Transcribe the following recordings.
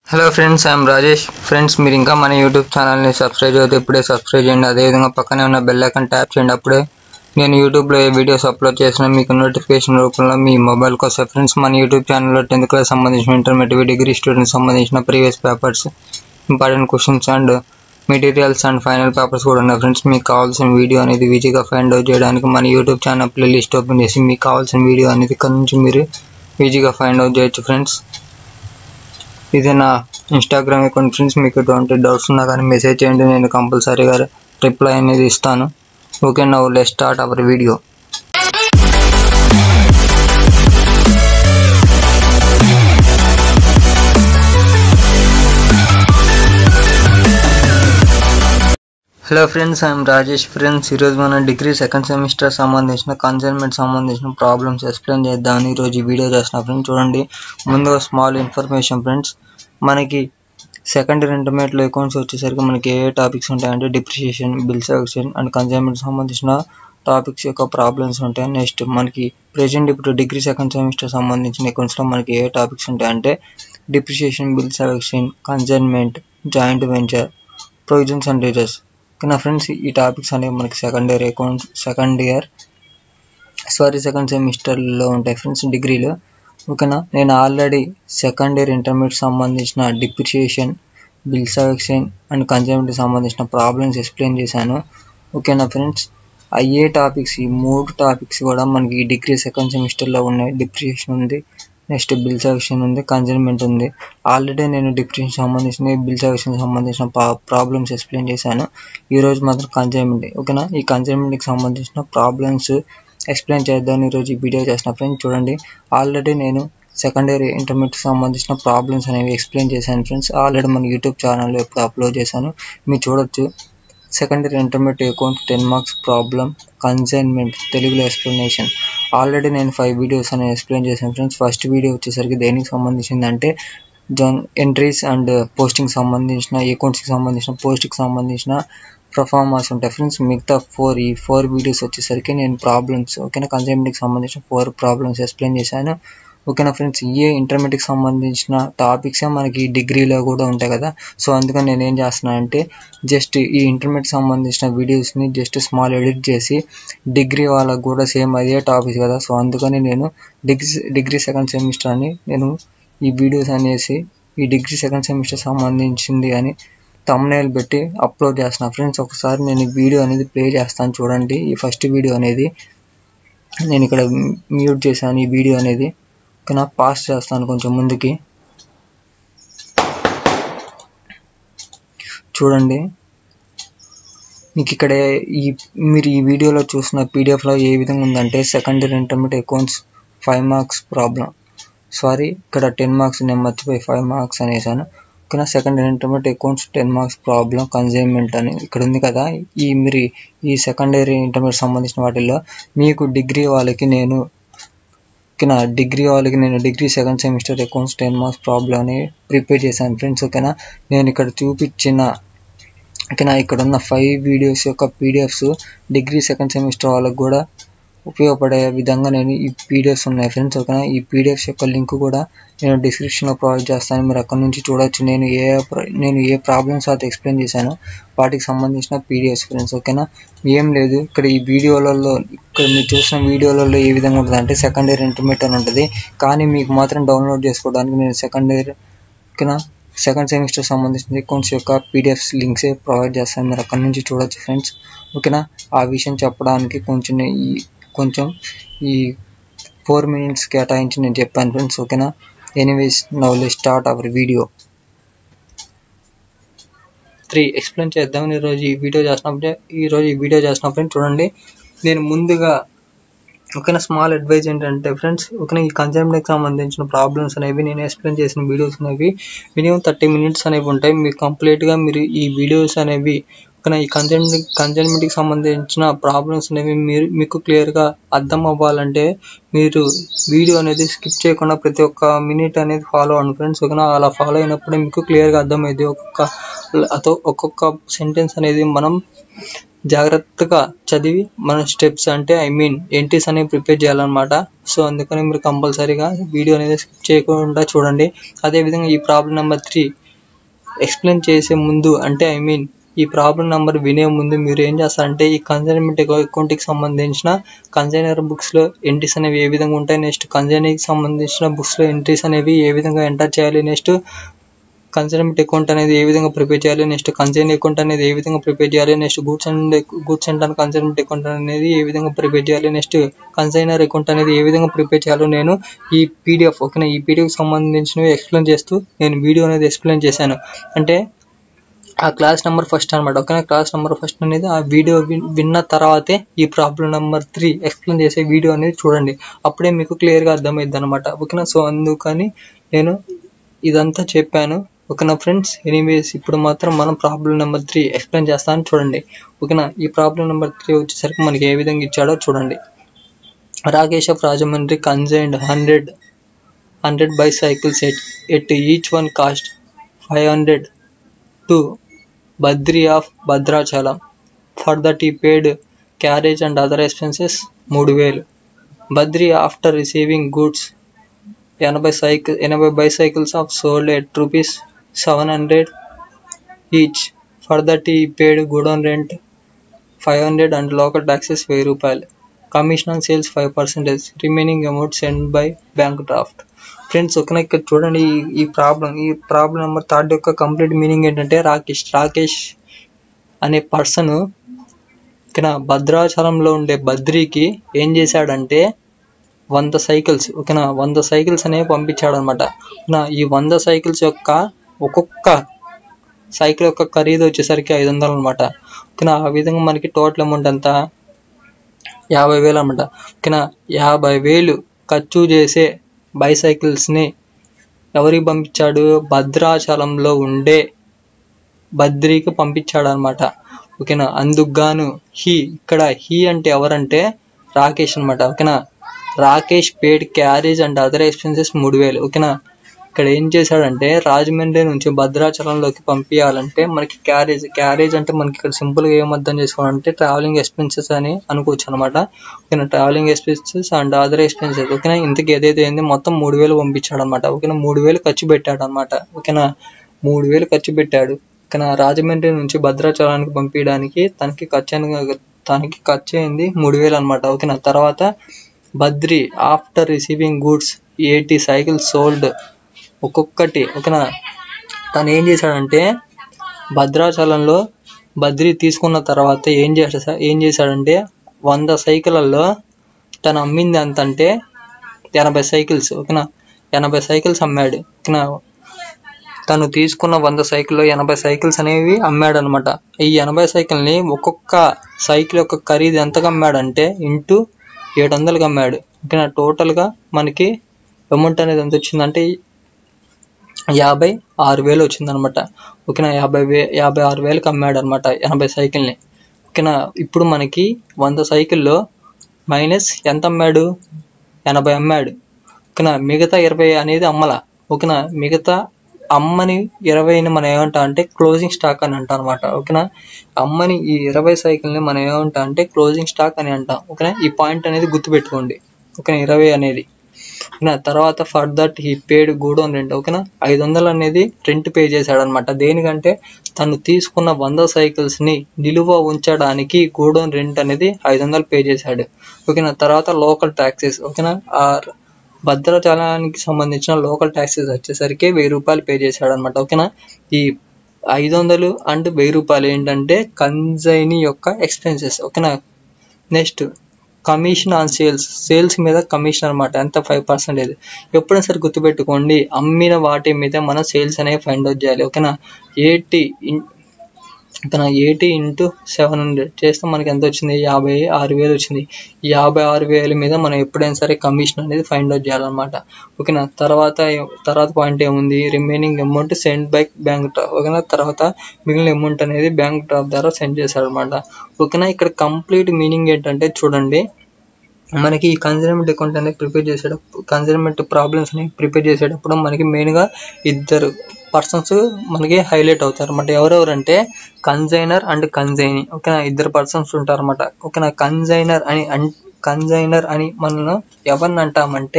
hello friends I'm Rajesh friends మీరు ఇంకా మన యూట్యూబ్ ఛానల్ని సబ్స్క్రైబ్ అయితే ఇప్పుడే సబ్స్క్రైబ్ చేయండి అదేవిధంగా పక్కనే ఉన్న బెల్ ఐకాన్ ట్యాప్ చేయండి అప్పుడే నేను యూట్యూబ్లో ఏ వీడియోస్ అప్లోడ్ చేసినా మీకు నోటిఫికేషన్ రూపంలో మీ మొబైల్కి వస్తాయి ఫ్రెండ్స్ మన యూట్యూబ్ ఛానల్లో టెన్త్ క్లాస్ సంబంధించిన ఇంటర్మీడియట్ డిగ్రీ స్టూడెంట్స్ సంబంధించిన previous papers important questions and materials and final papers కూడా ఉన్నాయి ఫ్రెండ్స్ మీకు కావాల్సిన వీడియో అనేది ఈజీగా ఫైండ్ అవుట్ చేయడానికి మన యూట్యూబ్ ఛానల్ ప్లేలిస్ట్ ఓపెన్ చేసి మీకు కావాల్సిన వీడియో అనేది ఇక్కడ నుంచి మీరు ఈజీగా ఫైండ్ అవుట్ చేయొచ్చు ఫ్రెండ్స్ ఇది నా ఇన్స్టాగ్రామ్ అకౌంట్ ఫ్రెండ్స్ మీకు ఎటువంటి డౌట్స్ ఉన్నా కానీ మెసేజ్ చేయండి నేను కంపల్సరీగా రిప్లై అనేది ఇస్తాను okay now let start our video hello friends I'm Rajesh friends ఈరోజు మనం డిగ్రీ సెకండ్ సెమిస్టర్ సంబంధించిన కన్సైన్మెంట్ సంబంధించిన ప్రాబ్లమ్స్ ఎక్స్ప్లెయిన్ చేద్దామని ఈరోజు ఈ వీడియో చేస్తున్నా ఫ్రెండ్స్ చూడండి ముందుగా స్మాల్ ఇన్ఫర్మేషన్ ఫ్రెండ్స్ మనకి సెకండ్ ఇంటర్మీడియట్లో అకౌంట్స్ వచ్చేసరికి మనకి ఏ టాపిక్స్ ఉంటాయంటే depreciation bill selection and consignment సంబంధించిన టాపిక్స్ యొక్క ప్రాబ్లమ్స్ ఉంటాయి నెక్స్ట్ మనకి ప్రెజెంట్ ఇప్పుడు డిగ్రీ సెకండ్ సెమిస్టర్ సంబంధించిన అకౌంట్స్లో మనకి ఏ టాపిక్స్ ఉంటాయంటే depreciation bill selection consignment joint venture provisions and reserves ఓకేనా ఫ్రెండ్స్ ఈ టాపిక్స్ అనేవి మనకి second year accounts second year sorry second సెమిస్టర్లో ఉంటాయి ఫ్రెండ్స్ డిగ్రీలో ఓకేనా నేను ఆల్రెడీ సెకండ్ ఇయర్ ఇంటర్మీడియట్ సంబంధించిన డిప్రిషియేషన్ బిల్ సెలక్షన్ అండ్ కన్జ్యూమర్కి సంబంధించిన ప్రాబ్లమ్స్ ఎక్స్ప్లెయిన్ చేశాను ఓకేనా ఫ్రెండ్స్ అయ్యే టాపిక్స్ ఈ మూడు టాపిక్స్ కూడా మనకి డిగ్రీ సెకండ్ సెమిస్టర్లో ఉన్నాయి డిప్రిషియేషన్ ఉంది నెక్స్ట్ బిల్ సెలక్షన్ ఉంది కన్సైన్మెంట్ ఉంది ఆల్రెడీ నేను డిప్రెషన్ సంబంధించిన బిల్ సెలక్షన్ సంబంధించిన ప్రాబ్లమ్స్ ఎక్స్ప్లెయిన్ చేశాను ఈ రోజు మాత్రం కన్సైన్మెంట్ ఓకేనా ఈ కన్సైన్మెంట్కి సంబంధించిన ప్రాబ్లమ్స్ ఎక్స్ప్లెయిన్ చేద్దాం ఈరోజు ఈ వీడియో చేసిన ఫ్రెండ్స్ చూడండి ఆల్రెడీ నేను సెకండ్ ఇయర్ ఇంటర్మీడియట్ సంబంధించిన ప్రాబ్లమ్స్ అనేవి ఎక్స్ప్లెయిన్ చేశాను ఫ్రెండ్స్ ఆల్రెడీ మన యూట్యూబ్ ఛానల్లో ఇప్పుడు అప్లోడ్ చేశాను మీరు చూడొచ్చు second year intermediate account ten marks problem consignment తెలుగులో ఎక్స్ప్లెనేషన్ ఆల్రెడీ నేను ఫైవ్ వీడియోస్ అనేవి ఎక్స్ప్లెయిన్ చేశాను ఫ్రెండ్స్ ఫస్ట్ వీడియో వచ్చేసరికి దేనికి సంబంధించిందంటే జన్ ఎంట్రీస్ అండ్ పోస్టింగ్ సంబంధించిన అకౌంట్స్కి సంబంధించిన పోస్ట్కి సంబంధించిన పర్ఫార్మర్స్ ఉంటాయి ఫ్రెండ్స్ మిగతా ఫోర్ ఈ ఫోర్ వీడియోస్ వచ్చేసరికి నేను ప్రాబ్లమ్స్ ఓకేనా కన్సైన్మెంట్కి సంబంధించిన ఫోర్ ప్రాబ్లమ్స్ ఎక్స్ప్లెయిన్ చేశాను ఓకేనా ఫ్రెండ్స్ ఏ ఇంటర్మీడియట్కి సంబంధించిన టాపిక్సే మనకి డిగ్రీలో కూడా ఉంటాయి కదా సో అందుకని నేను ఏం చేస్తున్నాను అంటే జస్ట్ ఈ ఇంటర్మీడియట్ సంబంధించిన వీడియోస్ని జస్ట్ స్మాల్ ఎడిట్ చేసి డిగ్రీ వాళ్ళకు కూడా సేమ్ అదే టాపిక్స్ కదా సో అందుకని నేను డిగ్రీ డిగ్రీ సెకండ్ సెమిస్టర్ అని నేను ఈ వీడియోస్ అనేసి ఈ డిగ్రీ సెకండ్ సెమిస్టర్ సంబంధించింది అని తమ్నైల్ పెట్టి అప్లోడ్ చేస్తున్నా ఫ్రెండ్స్ ఒకసారి నేను ఈ వీడియో అనేది ప్లే చేస్తాను చూడండి ఈ ఫస్ట్ వీడియో అనేది నేను ఇక్కడ మ్యూట్ చేశాను ఈ వీడియో అనేది ఓకేనా పాస్ చేస్తాను కొంచెం ముందుకి చూడండి మీకు ఇక్కడ ఈ మీరు ఈ వీడియోలో చూసిన పీడిఎఫ్లో ఏ విధంగా ఉందంటే second year intermediate accounts five marks problem sorry ఇక్కడ టెన్ మార్క్స్ నేను మర్చిపోయి ఫైవ్ మార్క్స్ అనేసాను ఓకేనా second year intermediate accounts ten marks problem consignment అని ఇక్కడ ఉంది కదా ఈ మీరు ఈ సెకండ్ ఇయర్ ఇంటర్మీడియట్ సంబంధించిన వాటిల్లో మీకు డిగ్రీ వాళ్ళకి నేను ఓకేనా డిగ్రీ వాళ్ళకి నేను degree second semester accounts ten marks problem అని ప్రిపేర్ చేశాను ఫ్రెండ్స్ ఓకేనా నేను ఇక్కడ చూపించిన ఓకేనా ఇక్కడ ఉన్న ఫైవ్ వీడియోస్ యొక్క పీడిఎఫ్స్ డిగ్రీ సెకండ్ సెమిస్టర్ వాళ్ళకి కూడా ఉపయోగపడే విధంగా నేను ఈ పీడిఎఫ్స్ ఉన్నాయి ఫ్రెండ్స్ ఓకేనా ఈ పీడిఎఫ్స్ యొక్క లింక్ కూడా నేను డిస్క్రిప్షన్లో ప్రొవైడ్ చేస్తాను మీరు అక్కడ నుంచి చూడొచ్చు నేను ఏ నేను ఏ ప్రాబ్లమ్స్ అయితే ఎక్స్ప్లెయిన్ చేశానో వాటికి సంబంధించిన పీడిఎఫ్స్ ఫ్రెండ్స్ ఓకేనా ఏం లేదు ఇక్కడ ఈ వీడియోలలో ఇక్కడ మీరు చూసిన వీడియోలలో ఏ విధంగా ఉంటుంది అంటే సెకండ్ ఇయర్ ఇంటర్మీడియట్ అని ఉంటుంది కానీ మీకు మాత్రం డౌన్లోడ్ చేసుకోవడానికి నేను సెకండ్ ఇయర్ ఓకేనా సెకండ్ సెమిస్టర్ సంబంధించిన అకౌంట్స్ యొక్క పీడిఎఫ్స్ లింక్స్ ప్రొవైడ్ చేస్తాను మీరు అక్కడ నుంచి చూడొచ్చు ఫ్రెండ్స్ ఓకేనా ఆ విషయం చెప్పడానికి కొంచెం ఈ కొంచెం ఈ ఫోర్ మినిట్స్ కేటాయించి నేను చెప్పాను ఫ్రెండ్స్ ఓకేనా anyways now let start our video three explain చేద్దాం ఈరోజు ఈ వీడియో చేసినప్పుడే ఈరోజు ఈ వీడియో చేసినప్పుడు చూడండి నేను ముందుగా ఓకేనా స్మాల్ అడ్వైజ్ ఏంటంటే ఫ్రెండ్స్ ఓకేనా ఈ కన్సైన్మెంట్కి సంబంధించిన ప్రాబ్లమ్స్ అనేవి నేను ఎక్స్ప్లెయిన్ చేసిన వీడియోస్ అనేవి మినిమం థర్టీ మినిట్స్ అనేవి ఉంటాయి మీరు కంప్లీట్గా మీరు ఈ వీడియోస్ అనేవి ఓకేనా ఈ కన్సైన్మెంట్ కన్సైన్మెంట్కి సంబంధించిన ప్రాబ్లమ్స్ అనేవి మీరు మీకు క్లియర్గా అర్థం అవ్వాలంటే మీరు వీడియో అనేది స్కిప్ చేయకుండా ప్రతి ఒక్క మినిట్ అనేది ఫాలో అవ్వండి ఫ్రెండ్స్ ఓకేనా అలా ఫాలో అయినప్పుడే మీకు క్లియర్గా అర్థమైంది ఒక్కొక్క అతో ఒక్కొక్క సెంటెన్స్ అనేది మనం జాగ్రత్తగా చదివి మన స్టెప్స్ అంటే ఐ మీన్ ఎంట్రీస్ అనేవి ప్రిపేర్ చేయాలన్నమాట సో అందుకని మీరు కంపల్సరీగా వీడియో అనేది స్కిప్ చేయకుండా చూడండి అదేవిధంగా ఈ ప్రాబ్లం నెంబర్ త్రీ ఎక్స్ప్లెయిన్ చేసే ముందు అంటే ఐ మీన్ ఈ ప్రాబ్లం నెంబర్ వినే ముందు మీరు ఏం చేస్తారంటే ఈ కన్సైన్మెంట్ అకౌంట్కి సంబంధించిన కన్సైనర్ బుక్స్లో ఎంట్రీస్ అనేవి ఏ విధంగా ఉంటాయి నెక్స్ట్ కన్సైనర్కి సంబంధించిన బుక్స్లో ఎంట్రీస్ అనేవి ఏ విధంగా ఎంటర్ చేయాలి నెక్స్ట్ కన్సైన్మెంట్ అకౌంట్ అనేది ఏ విధంగా ప్రిపేర్ చేయాలి నెక్స్ట్ కన్సైన్ అకౌంట్ అనేది ఏ విధంగా ప్రిపేర్ చేయాలి next goods and goods and consignment account అనేది ఏ విధంగా ప్రిపేర్ చేయాలి నెక్స్ట్ కన్సైనర్ అకౌంట్ అనేది ఏ విధంగా ప్రిపేర్ చేయాలో నేను ఈ పీడిఎఫ్ ఓకేనా ఈ పీడిఎఫ్ సంబంధించినవి ఎక్స్ప్లెయిన్ చేస్తూ నేను వీడియో అనేది ఎక్స్ప్లెయిన్ చేశాను అంటే ఆ క్లాస్ నెంబర్ ఫస్ట్ అనమాట ఓకేనా క్లాస్ నెంబర్ ఫస్ట్ అనేది ఆ వీడియో విన్న తర్వాతే ఈ ప్రాబ్లం నెంబర్ త్రీ ఎక్స్ప్లెయిన్ చేసే వీడియో అనేది చూడండి అప్పుడే మీకు క్లియర్గా అర్థమైద్ది అనమాట ఓకేనా సో అందుకని నేను ఇదంతా చెప్పాను ఓకేనా ఫ్రెండ్స్ ఎనీవేస్ ఇప్పుడు మాత్రం మనం ప్రాబ్లం నెంబర్ త్రీ ఎక్స్ప్లెయిన్ చేస్తాను చూడండి ఓకేనా ఈ ప్రాబ్లం నెంబర్ త్రీ వచ్చేసరికి మనకి ఏ విధంగా ఇచ్చాడో చూడండి Rakesh of Rajahmundry consigned hundred hundred bicycles at at each one cost five hundred to Badri of Bhadrachalam for that he paid carriage and other expenses మూడు వేలు బద్రి ఆఫ్టర్ రిసీవింగ్ గూడ్స్ ఎనభై సైకిల్ ఎనభై bicycles of sold at rupees seven hundred each for that he paid godown rent five hundred and local taxes వెయ్యి రూపాయలు commission on sales five percentage remaining amount send by bank draft friends ఓకేనా ఇక్కడ చూడండి ఈ ఈ problem ఈ problem number third యొక్క complete meaning ఏంటంటే రాకేష్ రాకేష్ అనే పర్సన్ ఇక్కడ భద్రాచలంలో ఉండే బద్రికి ఏం చేశాడంటే వంద సైకిల్స్ ఓకేనా వంద సైకిల్స్ అనేవి పంపించాడు అనమాట ఈ వంద సైకిల్స్ యొక్క ఒక్కొక్క సైకిల్ యొక్క ఖరీదు వచ్చేసరికి ఐదు వందలు అనమాట ఓకేనా ఆ విధంగా మనకి టోటల్ అమౌంట్ ఎంత యాభై వేలు అనమాట ఓకేనా యాభై వేలు ఖర్చు చేసే బైసైకిల్స్ని ఎవరికి పంపించాడు భద్రాచలంలో ఉండే బద్రికి పంపించాడు అనమాట ఓకేనా అందుకు గాను హీ ఇక్కడ హీ అంటే ఎవరంటే రాకేష్ అనమాట ఓకేనా Rakesh paid carriage and other expenses మూడు వేలు ఓకేనా ఇక్కడ ఏం చేశాడంటే రాజమండ్రి నుంచి భద్రాచలంలోకి పంపించాలంటే మనకి క్యారేజ్ క్యారేజ్ అంటే మనకి ఇక్కడ సింపుల్గా ఏం అర్థం చేసుకోవాలంటే ట్రావెలింగ్ ఎక్స్పెన్సెస్ అని అనుకోవచ్చు అనమాట ఓకేనా travelling expenses and other expenses ఓకేనా ఇంతకు ఏదైతే అయింది మొత్తం మూడు వేలు పంపించాడు అనమాట ఓకేనా మూడు వేలు ఖర్చు పెట్టాడు అనమాట ఓకేనా మూడు వేలు ఖర్చు పెట్టాడు ఓకేనా రాజమండ్రి నుంచి భద్రాచలానికి పంపించడానికి తనకి ఖర్చు అయిన తనకి ఖర్చు అయింది మూడు వేలు అనమాట ఓకేనా తర్వాత Badri after receiving goods eighty cycle sold ఒక్కొక్కటి ఓకేనా తను ఏం చేశాడంటే భద్రాచలంలో బద్రి తీసుకున్న తర్వాత ఏం చేసా ఏం చేశాడంటే వంద సైకిళ్ళల్లో తను అమ్మింది ఎంత అంటే ఎనభై సైకిల్స్ ఓకేనా ఎనభై సైకిల్స్ అమ్మాడు ఓకేనా తను తీసుకున్న వంద సైకిల్లో ఎనభై సైకిల్స్ అనేవి అమ్మాడు అనమాట ఈ ఎనభై సైకిల్ని ఒక్కొక్క సైకిల్ యొక్క ఖరీదు ఎంతకు అమ్మాడంటే ఇంటూ ఏడు వందలకి అమ్మాడు ఓకేనా టోటల్గా మనకి అమౌంట్ అనేది ఎంత వచ్చిందంటే యాభై ఆరు వేలు వచ్చిందనమాట ఓకేనా యాభై వే యాభై ఆరు వేలకు అమ్మాడు అనమాట ఎనభై సైకిల్ని ఓకేనా ఇప్పుడు మనకి వంద సైకిల్లో మైనస్ ఎంత అమ్మాడు ఎనభై అమ్మాడు ఓకేనా మిగతా ఇరవై అనేది అమ్మల ఓకేనా మిగతా అమ్మని ఇరవైని మనం ఏమంటాం అంటే క్లోజింగ్ స్టాక్ అని అంటాం అనమాట ఓకేనా అమ్మని ఈ ఇరవై సైకిల్ని మనం ఏమంటాం అంటే క్లోజింగ్ స్టాక్ అని అంటాం ఓకేనా ఈ పాయింట్ అనేది గుర్తుపెట్టుకోండి ఓకేనా ఇరవై అనేది ఓకేనా తర్వాత for that he paid godown rent ఓకేనా ఐదు వందలు అనేది రెంట్ పే చేశాడు అనమాట దేనికంటే తను తీసుకున్న వంద సైకిల్స్ ని నిలువ ఉంచడానికి గూడౌన్ రెంట్ అనేది ఐదు వందలు పే చేశాడు ఓకేనా తర్వాత లోకల్ ట్యాక్సెస్ ఓకేనా ఆ భద్రాచలానికి సంబంధించిన లోకల్ ట్యాక్సెస్ వచ్చేసరికి వెయ్యి రూపాయలు పే చేశాడు అనమాట ఓకేనా ఈ ఐదు వందలు అండ్ వెయ్యి రూపాయలు ఏంటంటే కన్జైని యొక్క ఎక్స్పెన్సెస్ ఓకేనా next commission on sales sales మీద కమిషన్ అనమాట ఎంత ఫైవ్ పర్సెంటేజ్ ఎప్పుడైనా సరే గుర్తుపెట్టుకోండి అమ్మిన వాటి మీద మనం సేల్స్ అనేవి ఫైండ్ అవుట్ చేయాలి ఓకేనా ఎయిటీ ఓకేనా ఎయిటీ ఇంటూ సెవెన్ హండ్రెడ్ చేస్తే మనకి ఎంత వచ్చింది యాభై ఆరు వేలు వచ్చింది ఈ యాభై ఆరు వేల మీద మనం ఎప్పుడైనా సరే కమిషన్ అనేది ఫైండ్ అవుట్ చేయాలన్నమాట ఓకేనా తర్వాత తర్వాత పాయింట్ ఏముంది remaining amount send by bank draft ఓకేనా తర్వాత మిగిలిన అమౌంట్ అనేది బ్యాంక్ డ్రాప్ ద్వారా సెండ్ చేశాడు అనమాట ఓకేనా ఇక్కడ కంప్లీట్ మీనింగ్ ఏంటంటే చూడండి మనకి ఈ కన్సైన్మెంట్ అకౌంట్ అనేది ప్రిపేర్ చేసేటప్పుడు కన్సైన్మెంట్ ప్రాబ్లమ్స్ ని ప్రిపేర్ చేసేటప్పుడు మనకి మెయిన్గా ఇద్దరు పర్సన్స్ మనకి హైలైట్ అవుతారు అనమాట ఎవరెవరంటే కన్జైనర్ అండ్ కన్జైని ఓకేనా ఇద్దరు పర్సన్స్ ఉంటారు అనమాట ఓకేనా కన్జైనర్ అని కన్జైనర్ అని మనం ఎవరిని అంటామంటే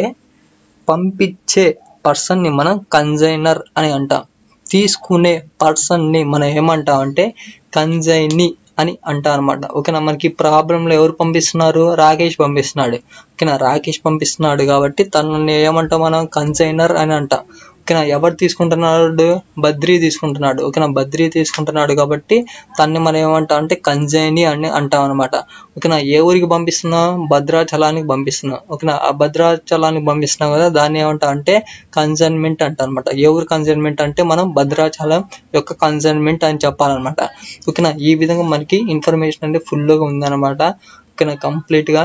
పంపించే పర్సన్ ని మనం కన్జైనర్ అని అంటాం తీసుకునే పర్సన్ ని మనం ఏమంటాం అంటే కన్జైని అని అంటాం అనమాట ఓకేనా మనకి ప్రాబ్లంలో ఎవరు పంపిస్తున్నారు రాకేష్ పంపిస్తున్నాడు ఓకేనా రాకేష్ పంపిస్తున్నాడు కాబట్టి తనని ఏమంటాం మనం కన్జైనర్ అని అంటాం ఓకేనా ఎవరు తీసుకుంటున్నాడు బద్రీ తీసుకుంటున్నాడు ఓకేనా బద్రీ తీసుకుంటున్నాడు కాబట్టి తన్ని మనం ఏమంటాం అంటే కంజైని అని అంటాం అనమాట ఓకేనా ఏ ఊరికి పంపిస్తున్నాం భద్రాచలానికి పంపిస్తున్నాం ఓకేనా ఆ భద్రాచలానికి పంపిస్తున్నాం కదా దాన్ని ఏమంటాం అంటే కన్సైన్మెంట్ అంటాం అనమాట ఏ ఊరు కన్సైన్మెంట్ అంటే మనం భద్రాచలం యొక్క కన్సైన్మెంట్ అని చెప్పాలన్నమాట ఓకేనా ఈ విధంగా మనకి ఇన్ఫర్మేషన్ అనేది ఫుల్గా ఉందన్నమాట ఓకేనా కంప్లీట్గా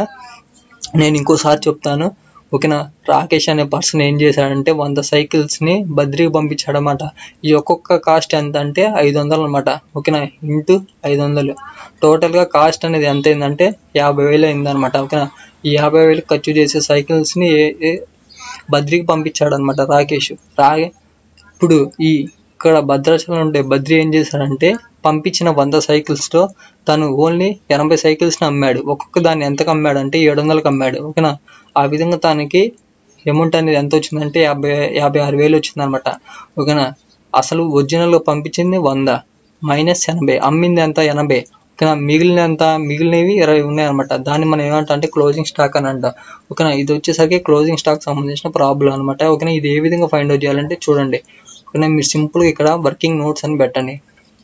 నేను ఇంకోసారి చెప్తాను ఓకేనా రాకేష్ అనే పర్సన్ ఏం చేశాడంటే వంద సైకిల్స్ ని బద్రికి పంపించాడనమాట ఈ ఒక్కొక్క కాస్ట్ ఎంత అంటే ఐదు వందలు అనమాట ఓకేనా ఇంటూ ఐదు వందలు టోటల్ గా కాస్ట్ అనేది ఎంత అయిందంటే యాభై వేలు అయిందనమాట ఓకేనా ఈ యాభై వేలు ఖర్చు చేసే సైకిల్స్ ని ఏ- ఏ బద్రికి పంపించాడు అనమాట రాకేష్ రా ఇప్పుడు ఈ ఇక్కడ భద్రాచలం ఉండే బద్రి ఏం చేశాడంటే పంపించిన వంద సైకిల్స్ తో తను ఓన్లీ ఎనభై సైకిల్స్ ని అమ్మాడు ఒక్కొక్క దాన్ని ఎంతకు అమ్మాడు అంటే ఏడు వందలకు అమ్మాడు ఓకేనా ఆ విధంగా తనకి అమౌంట్ అనేది ఎంత వచ్చిందంటే యాభై యాభై ఆరు వేలు వచ్చింది అనమాట ఓకేనా అసలు ఒరిజినల్ గా పంపించింది వంద మైనస్ ఎనభై అమ్మింది ఎంత ఎనభై ఓకేనా మిగిలిన ఎంత మిగిలినవి ఇరవై ఉన్నాయి అనమాట దాన్ని మనం ఏమంటాం అంటే క్లోజింగ్ స్టాక్ అని అంటాం ఓకేనా ఇది వచ్చేసరికి క్లోజింగ్ స్టాక్ సంబంధించిన ప్రాబ్లం అనమాట ఓకేనా ఇది ఏ విధంగా ఫైండ్ అవుట్ చేయాలంటే చూడండి ఓకేనా మీరు సింపుల్గా ఇక్కడ వర్కింగ్ నోట్స్ అని పెట్టండి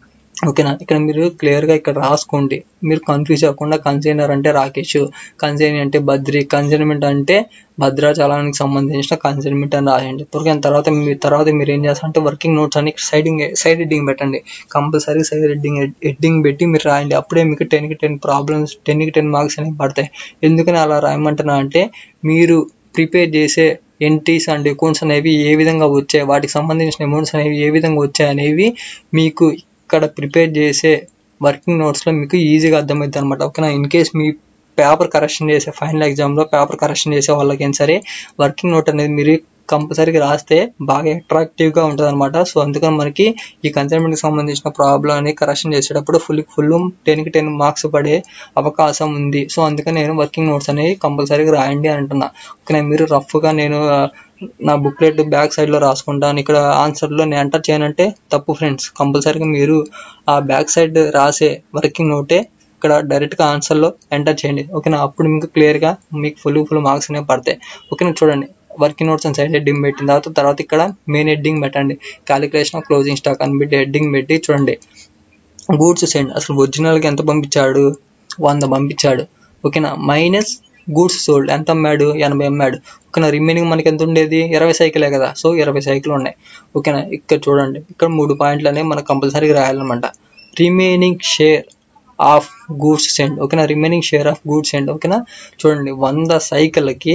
ఓకేనా ఇక్కడ మీరు క్లియర్ గా ఇక్కడ రాసుకోండి మీరు కన్ఫ్యూజ్ అవ్వకుండా కన్సైనర్ అంటే రాకేష్ కన్సైన్ అంటే బద్రి కన్సైన్మెంట్ అంటే భద్రాచలానికి సంబంధించిన కన్సైన్మెంట్ అని రాయండి దొరికిన తర్వాత మీ తర్వాత మీరు ఏం చేస్తారంటే వర్కింగ్ నోట్స్ అని సైడింగ్ సైడ్ హెడ్డింగ్ పెట్టండి కంపల్సరీ సైడ్ హెడ్డింగ్ హెడ్డింగ్ పెట్టి మీరు రాయండి అప్పుడే మీకు టెన్కి టెన్ ప్రాబ్లమ్స్ టెన్కి టెన్ మార్క్స్ అనేవి పడతాయి ఎందుకని అలా రాయమంటున్నా అంటే మీరు ప్రిపేర్ చేసే ఎంట్రీస్ అండ్ అకౌంట్స్ అనేవి ఏ విధంగా వచ్చాయి వాటికి సంబంధించిన అమౌంట్స్ అనేవి ఏ విధంగా వచ్చాయి అనేవి మీకు ఇక్కడ ప్రిపేర్ చేసే వర్కింగ్ నోట్స్లో మీకు ఈజీగా అర్థమవుతుంది అనమాట ఓకేనా ఇన్ కేస్ మీ పేపర్ కరెక్షన్ చేసే ఫైనల్ ఎగ్జామ్లో పేపర్ కరెక్షన్ చేసే వాళ్ళకైనా సరే వర్కింగ్ నోట్ అనేది మీరు కంపల్సరీగా రాస్తే బాగా అట్రాక్టివ్గా ఉంటుంది అనమాట సో అందుకని మనకి ఈ కన్సైన్మెంట్కి సంబంధించిన ప్రాబ్లం అని కరెక్షన్ చేసేటప్పుడు ఫుల్ ఫుల్ టెన్కి టెన్ మార్క్స్ పడే అవకాశం ఉంది సో అందుకని నేను వర్కింగ్ నోట్స్ అనేవి కంపల్సరీగా రాయండి అని అంటున్నా ఓకే మీరు రఫ్గా నేను ఆ, నా బుక్లెట్ బ్యాక్ సైడ్లో రాసుకుంటాను ఇక్కడ ఆన్సర్లో నేను ఎంటర్ చేయనంటే తప్పు ఫ్రెండ్స్ కంపల్సరీగా మీరు ఆ బ్యాక్ సైడ్ రాసే వర్కింగ్ నోటే ఇక్కడ డైరెక్ట్గా ఆన్సర్లో ఎంటర్ చేయండి ఓకేనా అప్పుడు మీకు క్లియర్గా మీకు ఫుల్ ఫుల్ మార్క్స్ అనేవి పడతాయి ఓకేనా చూడండి వర్కింగ్ నోట్స్ అని సైడ్ హెడ్డింగ్ పెట్టిన తర్వాత తర్వాత ఇక్కడ మెయిన్ హెడ్డింగ్ పెట్టండి క్యాలిక్యులేషన్ క్లోజింగ్ స్టాక్ అని పెట్టి హెడ్డింగ్ పెట్టి చూడండి గూడ్స్ సెండ్ అసలు ఒరిజినల్గా ఎంత పంపించాడు వంద పంపించాడు ఓకేనా మైనస్ గూడ్స్ సోల్డ్ ఎంత అమ్మాడు ఎనభై అమ్మాడు ఓకేనా రిమైనింగ్ మనకి ఎంత ఉండేది ఇరవై సైకిలే కదా సో ఇరవై సైకిల్ ఉన్నాయి ఓకేనా ఇక్కడ చూడండి ఇక్కడ మూడు పాయింట్లు అనేవి మనకు కంపల్సరీగా రాయాలన్నమాట remaining share of goods send ఓకేనా remaining share of goods send ఓకేనా చూడండి వంద సైకిళ్ళకి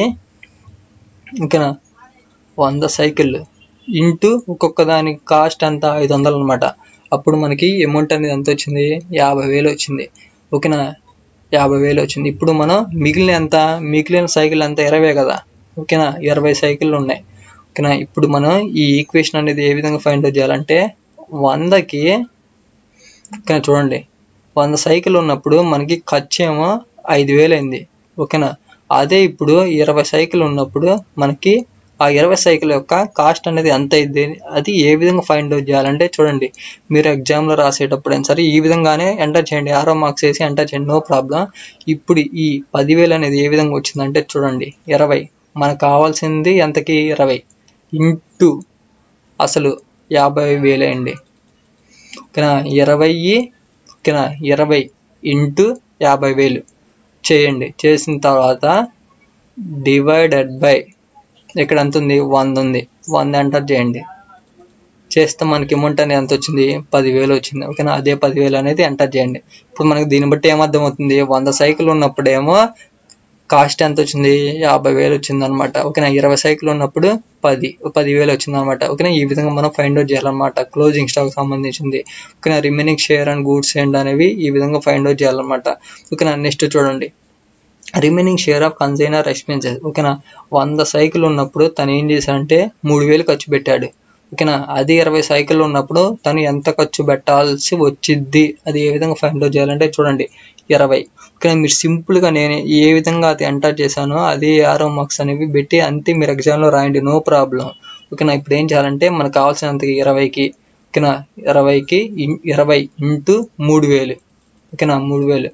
ఓకేనా వంద సైకిల్ ఇంటూ ఒక్కొక్క దానికి కాస్ట్ అంతా ఐదు వందలు అనమాట అప్పుడు మనకి అమౌంట్ అనేది ఎంత వచ్చింది యాభై వేలు వచ్చింది ఓకేనా యాభై వేలు వచ్చింది ఇప్పుడు మనం మిగిలిన ఎంత మిగిలిన సైకిల్ అంతా ఇరవై కదా ఓకేనా ఇరవై సైకిళ్ళు ఉన్నాయి ఓకేనా ఇప్పుడు మనం ఈ ఈక్వేషన్ అనేది ఏ విధంగా ఫైండ్ అవుట్ చేయాలంటే వందకి ఓకేనా చూడండి వంద సైకిల్ ఉన్నప్పుడు మనకి ఖర్చు ఏమో ఐదు వేలు అయింది ఓకేనా అదే ఇప్పుడు ఇరవై సైకిల్ ఉన్నప్పుడు మనకి ఆ ఇరవై సైకిల్ యొక్క కాస్ట్ అనేది ఎంత అయింది అది ఏ విధంగా ఫైండ్ అవుట్ చేయాలంటే చూడండి మీరు ఎగ్జామ్లో రాసేటప్పుడు అయినా సరే ఈ విధంగానే ఎంటర్ చేయండి ఆరో మార్క్స్ వేసి ఎంటర్ చేయండి నో ప్రాబ్లం ఇప్పుడు ఈ పదివేలు అనేది ఏ విధంగా వచ్చిందంటే చూడండి ఇరవై మనకు కావాల్సింది ఎంతకి ఇరవై ఇంటూ అసలు యాభై వేలే అండి ఓకేనా ఇరవై ఓకేనా ఇరవై ఇంటూ యాభై వేలు చేయండి చేసిన తర్వాత డివైడెడ్ బై ఇక్కడ ఎంత ఉంది వంద ఉంది వంద ఎంటర్ చేయండి చేస్తే మనకి అమౌంట్ అనేది ఎంత వచ్చింది పదివేలు వచ్చింది ఓకేనా అదే పదివేలు అనేది ఎంటర్ చేయండి ఇప్పుడు మనకి దీన్ని బట్టి ఏమర్థం అవుతుంది వంద సైకిల్ ఉన్నప్పుడేమో కాస్ట్ ఎంత వచ్చింది యాభై వేలు వచ్చింది అనమాట ఓకేనా ఇరవై సైకిల్ ఉన్నప్పుడు పది పదివేలు వచ్చింది అనమాట ఓకేనా ఈ విధంగా మనం ఫైండ్ అవుట్ చేయాలన్నమాట క్లోజింగ్ స్టాక్ సంబంధించింది ఓకేనా remaining share and goods and అనేవి ఈ విధంగా ఫైండ్ అవుట్ చేయాలన్నమాట ఓకేనా నెక్స్ట్ చూడండి remaining share of consignor expenses ఓకేనా వంద సైకిల్ ఉన్నప్పుడు తను ఏం చేశాడంటే మూడు వేలు ఖర్చు పెట్టాడు ఓకేనా అది ఇరవై సైకిల్ ఉన్నప్పుడు తను ఎంత ఖర్చు పెట్టాల్సి వచ్చిద్ది అది ఏ విధంగా ఫైండ్ అవుట్ చేయాలంటే చూడండి ఇరవై ఓకేనా మీరు సింపుల్గా నేను ఏ విధంగా అది ఎంటర్ చేశానో అదే ఆరో మార్క్స్ అనేవి పెట్టి అంతే మీరు ఎగ్జామ్లో రాయండి నో ప్రాబ్లం ఓకేనా ఇప్పుడు ఏం చేయాలంటే మనకు కావాల్సినంత ఇరవైకి ఓకేనా ఇరవైకి ఇన్- ఇరవై ఇంటూ మూడు వేలు ఓకేనా మూడు వేలు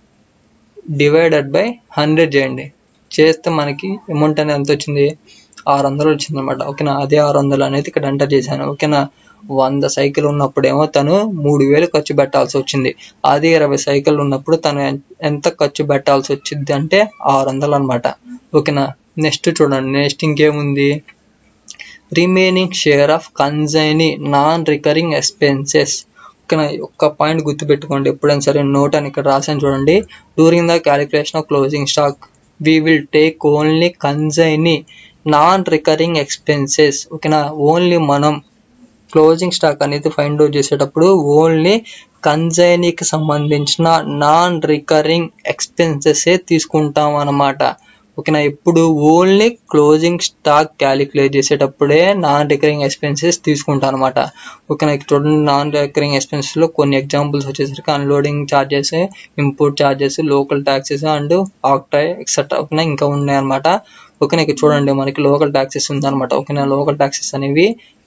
డివైడెడ్ బై హండ్రెడ్ చేయండి చేస్తే మనకి అమౌంట్ అనేది ఎంత వచ్చింది ఆరు వందలు వచ్చింది అనమాట ఓకేనా అదే ఆరు వందలు అనేది ఇక్కడ ఎంటర్ చేశాను ఓకేనా వంద సైకిల్ ఉన్నప్పుడేమో తను మూడు వేలు ఖర్చు పెట్టాల్సి వచ్చింది అదే ఇరవై సైకిల్ ఉన్నప్పుడు తను ఎన్- ఎంత ఖర్చు పెట్టాల్సి వచ్చింది అంటే ఆరు వందలు అనమాట ఓకేనా నెక్స్ట్ చూడండి నెక్స్ట్ ఇంకేముంది remaining share of consignee non recurring expenses ఓకేనా ఒక్క పాయింట్ గుర్తుపెట్టుకోండి ఎప్పుడైనా సరే నోట్ అని ఇక్కడ రాసాను చూడండి during the calculation of closing stock we will take only consignee non recurring expenses ఓకేనా ఓన్లీ మనం క్లోజింగ్ స్టాక్ అనేది ఫైండ్ అవుట్ చేసేటప్పుడు ఓన్లీ కన్జైనీకి సంబంధించిన నాన్ రికరింగ్ ఎక్స్పెన్సెస్ తీసుకుంటాం అన్నమాట ఓకేనా ఇప్పుడు ఓన్లీ క్లోజింగ్ స్టాక్ క్యాలిక్యులేట్ చేసేటప్పుడే నాన్ రికరింగ్ ఎక్స్పెన్సెస్ తీసుకుంటాం అనమాట ఓకేనా ఇక్కడ చూడండి నాన్ రికరింగ్ ఎక్స్పెన్సెస్ లో కొన్ని ఎగ్జాంపుల్స్ వచ్చేసరికి unloading charges import charges local taxes and octroi etcetera ఓకేనా ఇంకా ఉన్నాయన్నమాట ఓకేనా ఇక్కడ చూడండి మనకి లోకల్ ట్యాక్సెస్ ఉందన్నమాట ఓకేనా లోకల్ ట్యాక్సెస్ అనేవి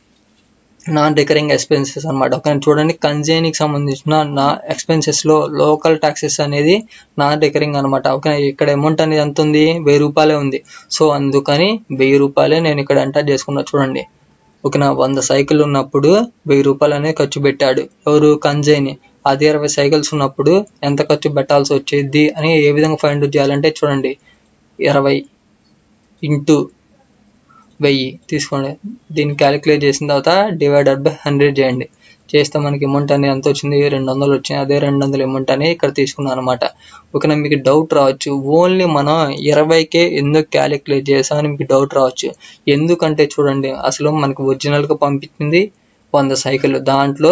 నాన్ రికరింగ్ ఎక్స్పెన్సెస్ అనమాట ఒక చూడండి కన్జైనీకి సంబంధించిన నా ఎక్స్పెన్సెస్ లో లోకల్ ట్యాక్సెస్ అనేది నాన్ రికరింగ్ అనమాట ఓకే ఇక్కడ అమౌంట్ అనేది ఎంత ఉంది వెయ్యి రూపాయలే ఉంది సో అందుకని వెయ్యి రూపాయలే నేను ఇక్కడ ఎంటర్ చేసుకున్నా చూడండి ఓకేనా వంద సైకిల్ ఉన్నప్పుడు వెయ్యి రూపాయలు అనేది ఖర్చు పెట్టాడు ఎవరు కంజైని అదే ఇరవై సైకిల్స్ ఉన్నప్పుడు ఎంత ఖర్చు పెట్టాల్సి వచ్చేది అని ఏ విధంగా ఫైండ్ అవుట్ చేయాలంటే చూడండి ఇరవై ఇంటూ వెయ్యి తీసుకోండి దీన్ని క్యాలిక్యులేట్ చేసిన తర్వాత డివైడెడ్ బై హండ్రెడ్ చేయండి చేస్తే మనకి అమౌంట్ అనేది ఎంత వచ్చింది రెండు వందలు వచ్చింది అదే రెండు వందల అమౌంట్ అనేది ఇక్కడ తీసుకున్నాను అనమాట ఓకేనా మీకు డౌట్ రావచ్చు ఓన్లీ మనం ఇరవైకే ఎందుకు క్యాలిక్యులేట్ చేసామని మీకు డౌట్ రావచ్చు ఎందుకంటే చూడండి అసలు మనకి ఒరిజినల్గా పంపించింది వంద సైకిల్ దాంట్లో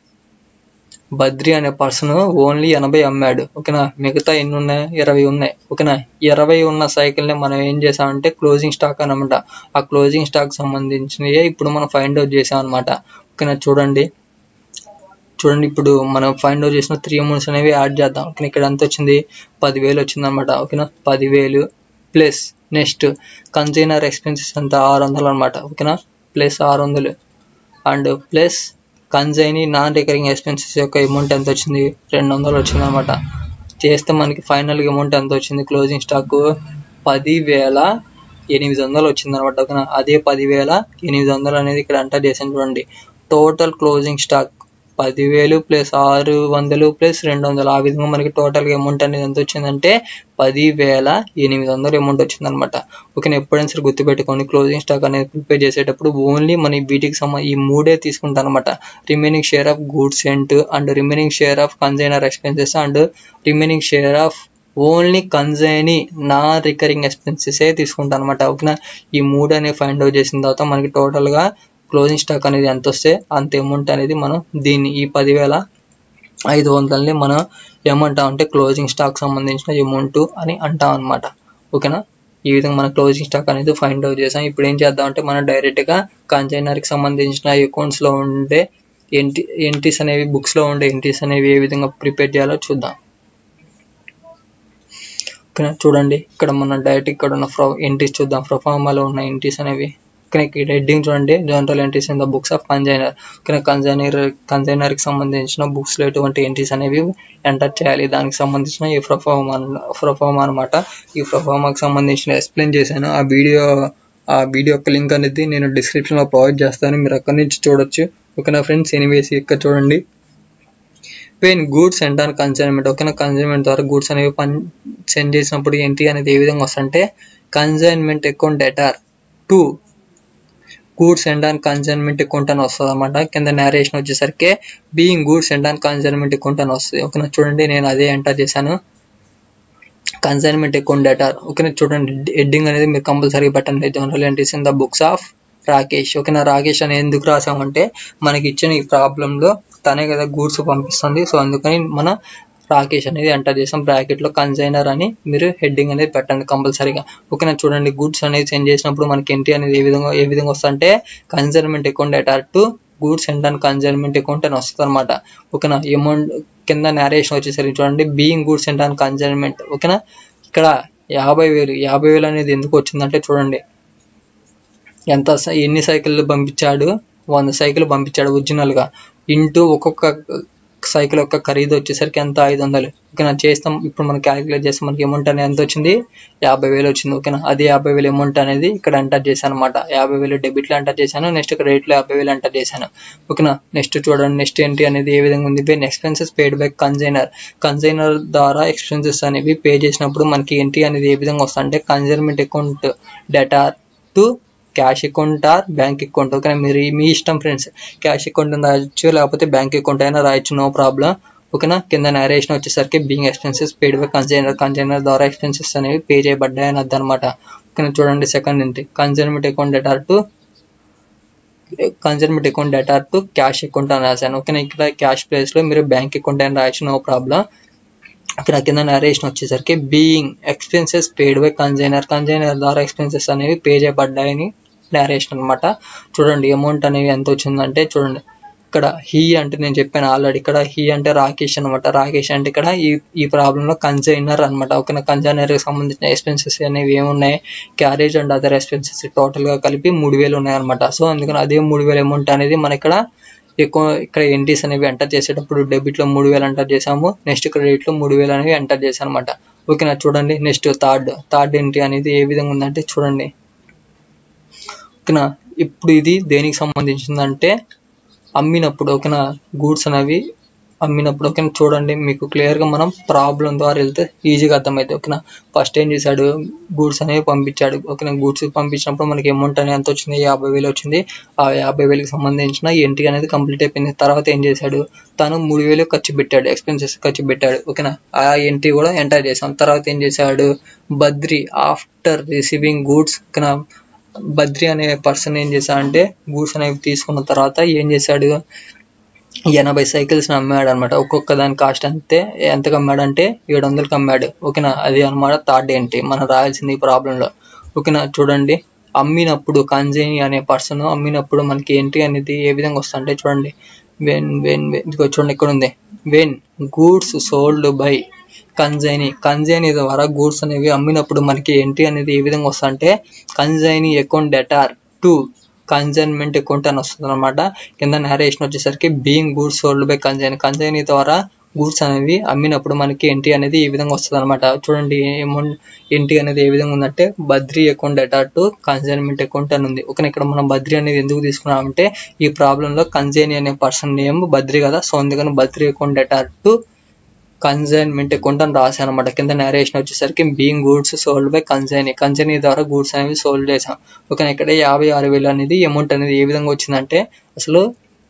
బద్రి అనే పర్సన్ ఓన్లీ ఎనభై అమ్మాడు ఓకేనా మిగతా ఎన్ని ఉన్నాయి ఇరవై ఉన్నాయి ఓకేనా ఇరవై ఉన్న సైకిల్ ని మనం ఏం చేసామంటే క్లోజింగ్ స్టాక్ అనమాట ఆ క్లోజింగ్ స్టాక్ సంబంధించినవి ఇప్పుడు మనం ఫైండ్ అవుట్ చేసాం అనమాట ఓకేనా చూడండి చూడండి ఇప్పుడు మనం ఫైండ్ అవుట్ చేసిన త్రీ అమౌంట్స్ అనేవి యాడ్ చేద్దాం ఓకే ఇక్కడ ఎంత వచ్చింది పదివేలు వచ్చింది అనమాట ఓకేనా పదివేలు ప్లస్ నెక్స్ట్ కన్సైనర్ ఎక్స్పెన్సెస్ అంతా ఆరు వందలు అనమాట ఓకేనా ప్లస్ ఆరు వందలు and plus consignee non recurring expenses యొక్క అమౌంట్ ఎంత వచ్చింది రెండు వందలు వచ్చింది అనమాట చేస్తే మనకి ఫైనల్ అమౌంట్ ఎంత వచ్చింది క్లోజింగ్ స్టాక్ పదివేల ఎనిమిది వందలు వచ్చింది అనమాట ఓకేనా అదే పదివేల ఎనిమిది వందలు అనేది ఇక్కడ ఎంటర్ చేసాను చూడండి టోటల్ క్లోజింగ్ స్టాక్ పదివేలు ప్లస్ ఆరు వందలు ప్లస్ రెండు వందలు ఆ విధంగా మనకి టోటల్ అమౌంట్ అనేది ఎంత వచ్చిందంటే పదివేల ఎనిమిది వందలు అమౌంట్ వచ్చింది అనమాట ఓకే ఎప్పుడైనా సరే గుర్తుపెట్టుకోండి క్లోజింగ్ స్టాక్ అనేది ప్రిపేర్ చేసేటప్పుడు ఓన్లీ మన ఈ వీటికి సంబంధ ఈ మూడే తీసుకుంటాం అనమాట remaining share of goods sent and remaining share of consignor expenses and remaining share of only consignee non recurring expenses తీసుకుంటాను అనమాట ఓకేనా ఈ మూడు అనేవి ఫైండ్ అవుట్ చేసిన తర్వాత మనకి టోటల్గా క్లోజింగ్ స్టాక్ అనేది ఎంత వస్తే అంత అమౌంట్ అనేది మనం దీన్ని ఈ పదివేల ఐదు వందలని మనం ఏమంటాం అంటే క్లోజింగ్ స్టాక్ సంబంధించిన అమౌంట్ అని అంటాం అనమాట ఓకేనా ఈ విధంగా మన క్లోజింగ్ స్టాక్ అనేది ఫైండ్ అవుట్ చేసాం ఇప్పుడు ఏం చేద్దాం అంటే మనం డైరెక్ట్గా కంటైనర్కి సంబంధించిన అకౌంట్స్లో ఉండే ఎంటీ ఎంట్రీస్ అనేవి బుక్స్లో ఉండే ఎంట్రీస్ అనేవి ఏ విధంగా ప్రిపేర్ చేయాలో చూద్దాం ఓకేనా చూడండి ఇక్కడ మనం డైరెక్ట్ ఇక్కడ ఉన్న ప్రో ఎంట్రీస్ చూద్దాం ప్రొఫార్మాలో ఉన్న ఎంట్రీస్ అనేవి ఇక్కడ ఇక్కడ హెడ్డింగ్ చూడండి general entries in the books of consignor ఇక్కడ కన్జైనర్ కన్జైనర్కి సంబంధించిన బుక్స్లో ఎటువంటి ఎంట్రీస్ అనేవి ఎంటర్ చేయాలి దానికి సంబంధించిన ఈ ప్రొఫార్మా ప్రొఫార్మా అనమాట ఈ ప్రొఫార్మాకి సంబంధించిన ఎక్స్ప్లెయిన్ చేశాను ఆ వీడియో ఆ వీడియో యొక్క లింక్ అనేది నేను డిస్క్రిప్షన్లో ప్రొవైడ్ చేస్తాను మీరు అక్కడి నుంచి చూడొచ్చు ఓకేనా ఫ్రెండ్స్ ఎనీవేస్ ఇక్కడ చూడండి when goods and on consignment ఓకేనా కన్సైన్మెంట్ ద్వారా గూడ్స్ అనేవి పని సెండ్ చేసినప్పుడు ఎంట్రీ అనేది ఏ విధంగా వస్తుంటే consignment account debtor to goods and on consignment account అని వస్తుంది అనమాట కింద నేరేషన్ వచ్చేసరికి being goods and on consignment account అని వస్తుంది ఓకేనా చూడండి నేను అదే ఎంటర్ చేశాను కన్సైన్మెంట్ అకౌంట్ డేటా ఓకేనా చూడండి హెడ్డింగ్ అనేది మీరు కంపల్సరీగా పెట్టండి general entries in the books of Rakesh ఓకేనా రాకేష్ అని ఎందుకు రాసామంటే మనకి ఇచ్చిన ఈ ప్రాబ్లంలో తనే కదా గూడ్స్ పంపిస్తుంది సో అందుకని మన రాకేష్ అనేది ఎంటర్ చేసాం బ్రాకెట్లో కన్సైనర్ అని మీరు హెడ్డింగ్ అనేది పెట్టండి కంపల్సరీగా ఓకేనా చూడండి గుడ్స్ అనేది సెండ్ చేసినప్పుడు మనకి ఎంట్రీ అనేది ఏ విధంగా ఏ విధంగా వస్తుందంటే consignment account అటార్ to goods and and consignment account అని వస్తుంది అనమాట ఓకేనా అమౌంట్ కింద నేరేషన్ వచ్చేసరికి చూడండి being goods and and consignment ఓకేనా ఇక్కడ యాభై వేలు యాభై వేలు అనేది ఎందుకు వచ్చిందంటే చూడండి ఎంత సై- ఎన్ని సైకిళ్ళు పంపించాడు వంద సైకిల్ పంపించాడు ఒరిజినల్గా ఇంటూ ఒక్కొక్క సైకిల్ యొక్క ఖరీదు వచ్చేసరికి ఎంత ఐదు వందలు ఓకేనా చేస్తాం ఇప్పుడు మనం క్యాలిక్యులేట్ చేస్తే మనకి అమౌంట్ అనేది ఎంత వచ్చింది యాభై వేలు వచ్చింది ఓకేనా అది యాభై వేలు అమౌంట్ అనేది ఇక్కడ ఎంటర్ చేశాను అనమాట యాభై వేలు డెబిట్లో ఎంటర్ చేశాను నెక్స్ట్ క్రెడిట్లో యాభై వేలు ఎంటర్ చేశాను ఓకేనా నెక్స్ట్ చూడండి నెక్స్ట్ ఏంటి అనేది ఏ విధంగా ఉంది when expenses paid by consignor consignor ద్వారా ఎక్స్పెన్సెస్ అనేవి పే చేసినప్పుడు మనకి ఎంట్రీ అనేది ఏ విధంగా వస్తుందంటే consignment account debtor to cash account or bank account okay మీరు మీ ఇష్టం ఫ్రెండ్స్ క్యాష్ అకౌంట్ రాయొచ్చు లేకపోతే బ్యాంక్ అకౌంట్ అయినా రాయొచ్చు నో ప్రాబ్లం ఓకేనా కింద నేరేషన్ వచ్చేసరికి being expenses paid by consignor consignor ద్వారా ఎక్స్పెన్సెస్ అనేవి పే చేయబడ్డాయి అని అర్థం అనమాట ఓకేనా చూడండి సెకండ్ ఏంటి consignment account debtor to consignment account debtor to cash account అని రాశాను ఓకేనా ఇక్కడ క్యాష్ ప్లేస్లో మీరు బ్యాంక్ అకౌంట్ అని రాయొచ్చు నో ప్రాబ్లం ఇక్కడ కింద నరేషన్ వచ్చేసరికి being expenses paid by consignor consignor ద్వారా ఎక్స్పెన్సెస్ అనేవి పే చేయబడ్డాయని నరేషన్ అన్నమాట చూడండి అమౌంట్ అనేవి ఎంత వచ్చిందంటే చూడండి ఇక్కడ హీ అంటే నేను చెప్పాను ఆల్రెడీ ఇక్కడ హీ అంటే రాకేష్ అనమాట రాకేష్ అంటే ఇక్కడ ఈ ఈ ప్రాబ్లంలో కన్సైనర్ అనమాట ఓకేనా కన్సైనర్ కి సంబంధించిన ఎక్స్పెన్సెస్ అనేవి ఏమున్నాయి carriage and other expenses total గా కలిపి మూడు వేలు ఉన్నాయన్నమాట సో అందుకని అదే మూడు వేల అమౌంట్ అనేది మన ఇక్కడ ఎక్కువ ఇక్కడ ఎంట్రీస్ అనేవి ఎంటర్ చేసేటప్పుడు డెబిట్ లో మూడు వేలు ఎంటర్ చేసాము నెక్స్ట్ క్రెడిట్ లో మూడు వేలు అనేవి ఎంటర్ చేశాను అనమాట ఓకేనా చూడండి నెక్స్ట్ థర్డ్ థర్డ్ ఎంట్రీ అనేది ఏ విధంగా ఉందంటే చూడండి ఓకేనా ఇప్పుడు ఇది దేనికి సంబంధించిందంటే అమ్మినప్పుడు ఓకేనా గూడ్స్ అనేవి అమ్మినప్పుడు ఓకేనా చూడండి మీకు క్లియర్ గా మనం ప్రాబ్లం ద్వారా వెళ్తే ఈజీగా అర్థమైతే ఓకేనా ఫస్ట్ ఏం చేశాడు గూడ్స్ అనేవి పంపించాడు ఓకేనా గూడ్స్ పంపించినప్పుడు మనకి అమౌంట్ అనేది ఎంత వచ్చింది యాభై వేలు వచ్చింది ఆ యాభై వేలకు సంబంధించిన ఎంట్రీ అనేది కంప్లీట్ అయిపోయింది తర్వాత ఏం చేశాడు తను మూడు వేలు ఖర్చు పెట్టాడు ఎక్స్పెన్సెస్ ఖర్చు పెట్టాడు ఓకేనా ఆ ఎంట్రీ కూడా ఎంటర్ చేసాం తర్వాత ఏం చేశాడు బద్రి ఆఫ్టర్ రిసీవింగ్ గూడ్స్ ఓకేనా బద్రి అనే పర్సన్ ఏం చేశాడంటే గూడ్స్ అనేవి తీసుకున్న తర్వాత ఏం చేశాడు ఎనభై సైకిల్స్ అమ్మాడు అనమాట ఒక్కొక్క దాని కాస్ట్ అంతే ఎంతకు అమ్మాడంటే ఏడు వందలకి అమ్మాడు ఓకేనా అది అనమాట థర్డ్ ఏంటి మనం రాయాల్సింది ఈ ప్రాబ్లంలో ఓకేనా చూడండి అమ్మినప్పుడు కంజేని అనే పర్సన్ అమ్మినప్పుడు మనకి ఏంటి అనేది ఏ విధంగా వస్తుందంటే చూడండి వెన్ వెన్ ఇదిగో చూడండి ఇక్కడ ఉంది when goods sold by consignee consignee ద్వారా గూడ్స్ అనేవి అమ్మినప్పుడు మనకి ఎంట్రీ అనేది ఏ విధంగా వస్తుందంటే consignee account debtor to consignment account అని వస్తుంది అనమాట కింద నేరేషన్ వచ్చేసరికి being goods sold by consign consignee ద్వారా గూడ్స్ అనేవి అమ్మినప్పుడు మనకి ఎంట్రీ అనేది ఈ విధంగా వస్తుంది అనమాట చూడండి అమౌంట్ ఎంట్రీ అనేది ఏ విధంగా ఉందంటే Badri account debtor to consignment account అని ఉంది ఓకే ఇక్కడ మనం బద్రి అనేది ఎందుకు తీసుకున్నామంటే ఈ ప్రాబ్లంలో కన్జైని అనే పర్సన్ నేమ్ బద్రి కదా సో అందుకని Badri account debtor to consignment account అని రాశాను అనమాట కింద నేరేషన్ వచ్చేసరికి being goods sold by consignee consignee ద్వారా గూడ్స్ అనేవి సోల్డ్ చేసాం ఓకే ఇక్కడ యాభై ఆరు వేలు అనేది అమౌంట్ అనేది ఏ విధంగా వచ్చిందంటే అసలు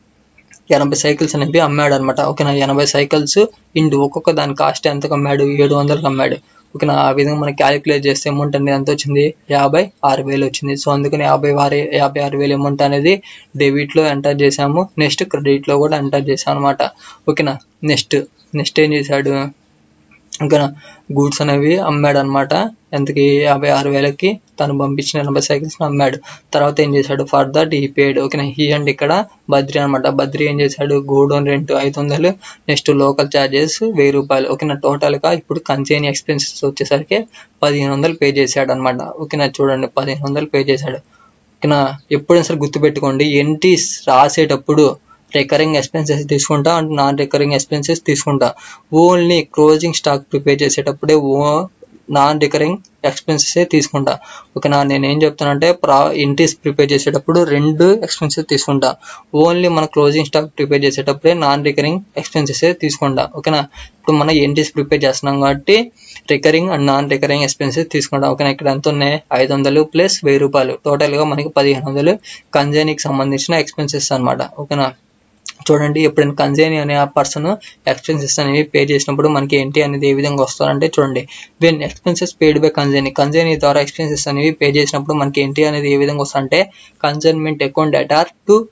ఎనభై సైకిల్స్ అనేవి అమ్మాడు అనమాట ఓకేనా ఎనభై సైకిల్స్ ఇంటూ ఒక్కొక్క దాని కాస్ట్ ఎంతకు అమ్మాడు ఏడు వందలకు అమ్మాడు ఓకేనా ఆ విధంగా మనం క్యాలిక్యులేట్ చేస్తే అమౌంట్ అనేది ఎంత వచ్చింది యాభై ఆరు వేలు వచ్చింది సో అందుకని యాభై ఆరు యాభై ఆరు వేలు అమౌంట్ అనేది డెబిట్ లో ఎంటర్ చేసాము నెక్స్ట్ క్రెడిట్ లో కూడా ఎంటర్ చేసాం అనమాట ఓకేనా నెక్స్ట్ నెక్స్ట్ ఏం చేశాడు ఇంకా గూడ్స్ అనేవి అమ్మాడు అనమాట ఎంతకి యాభై ఆరు వేలకి తను పంపించిన ఎనభై సైకిల్స్ అమ్మాడు తర్వాత ఏం చేశాడు ఫర్ దట్ ఈ పేడ్ ఓకేనా హీ అండ్ ఇక్కడ బద్రి అనమాట బద్రి ఏం చేశాడు గోడౌన్ రెంట్ ఐదు వందలు నెక్స్ట్ లోకల్ ఛార్జెస్ వెయ్యి రూపాయలు ఓకేనా టోటల్ గా ఇప్పుడు కంచేని ఎక్స్పెన్సెస్ వచ్చేసరికి పదిహేను వందలు పే చేశాడు అనమాట ఓకేనా చూడండి పదిహేను వందలు పే చేశాడు ఓకేనా ఎప్పుడైనా సరే గుర్తుపెట్టుకోండి ఎంట్రీస్ రాసేటప్పుడు రికరింగ్ ఎక్స్పెన్సెస్ తీసుకుంటా అండ్ నాన్ రికరింగ్ ఎక్స్పెన్సెస్ తీసుకుంటా ఓన్లీ క్లోజింగ్ స్టాక్ ప్రిపేర్ చేసేటప్పుడే ఓ నాన్ రికరింగ్ ఎక్స్పెన్సెస్ తీసుకుంటా ఓకేనా నేను ఏం చెప్తానంటే ప్రా ఎంట్రీస్ ప్రిపేర్ చేసేటప్పుడు రెండు ఎక్స్పెన్సెస్ తీసుకుంటా ఓన్లీ మన క్లోజింగ్ స్టాక్ ప్రిపేర్ చేసేటప్పుడే నాన్ రికరింగ్ ఎక్స్పెన్సెస్ తీసుకుంటా ఓకేనా ఇప్పుడు మనం ఎంట్రీస్ ప్రిపేర్ చేస్తున్నాం కాబట్టి recurring and non recurring expenses తీసుకుంటాం ఓకేనా ఇక్కడ ఎంత ఉన్నాయి ఐదు వందలు ప్లస్ వెయ్యి రూపాయలు టోటల్గా మనకి పదిహేను వందలు కంజైనీకి సంబంధించిన ఎక్స్పెన్సెస్ అనమాట ఓకేనా చూడండి ఎప్పుడైనా కంజైని అనే ఆ పర్సన్ ఎక్స్పెన్సెస్ అనేవి పే చేసినప్పుడు మనకి ఏంటి అనేది ఏ విధంగా వస్తారంటే చూడండి when expenses paid by consignee consignee ద్వారా ఎక్స్పెన్సెస్ అనేవి పే చేసినప్పుడు మనకి ఏంటి అనేది ఏ విధంగా వస్తారంటే consignment account debtor to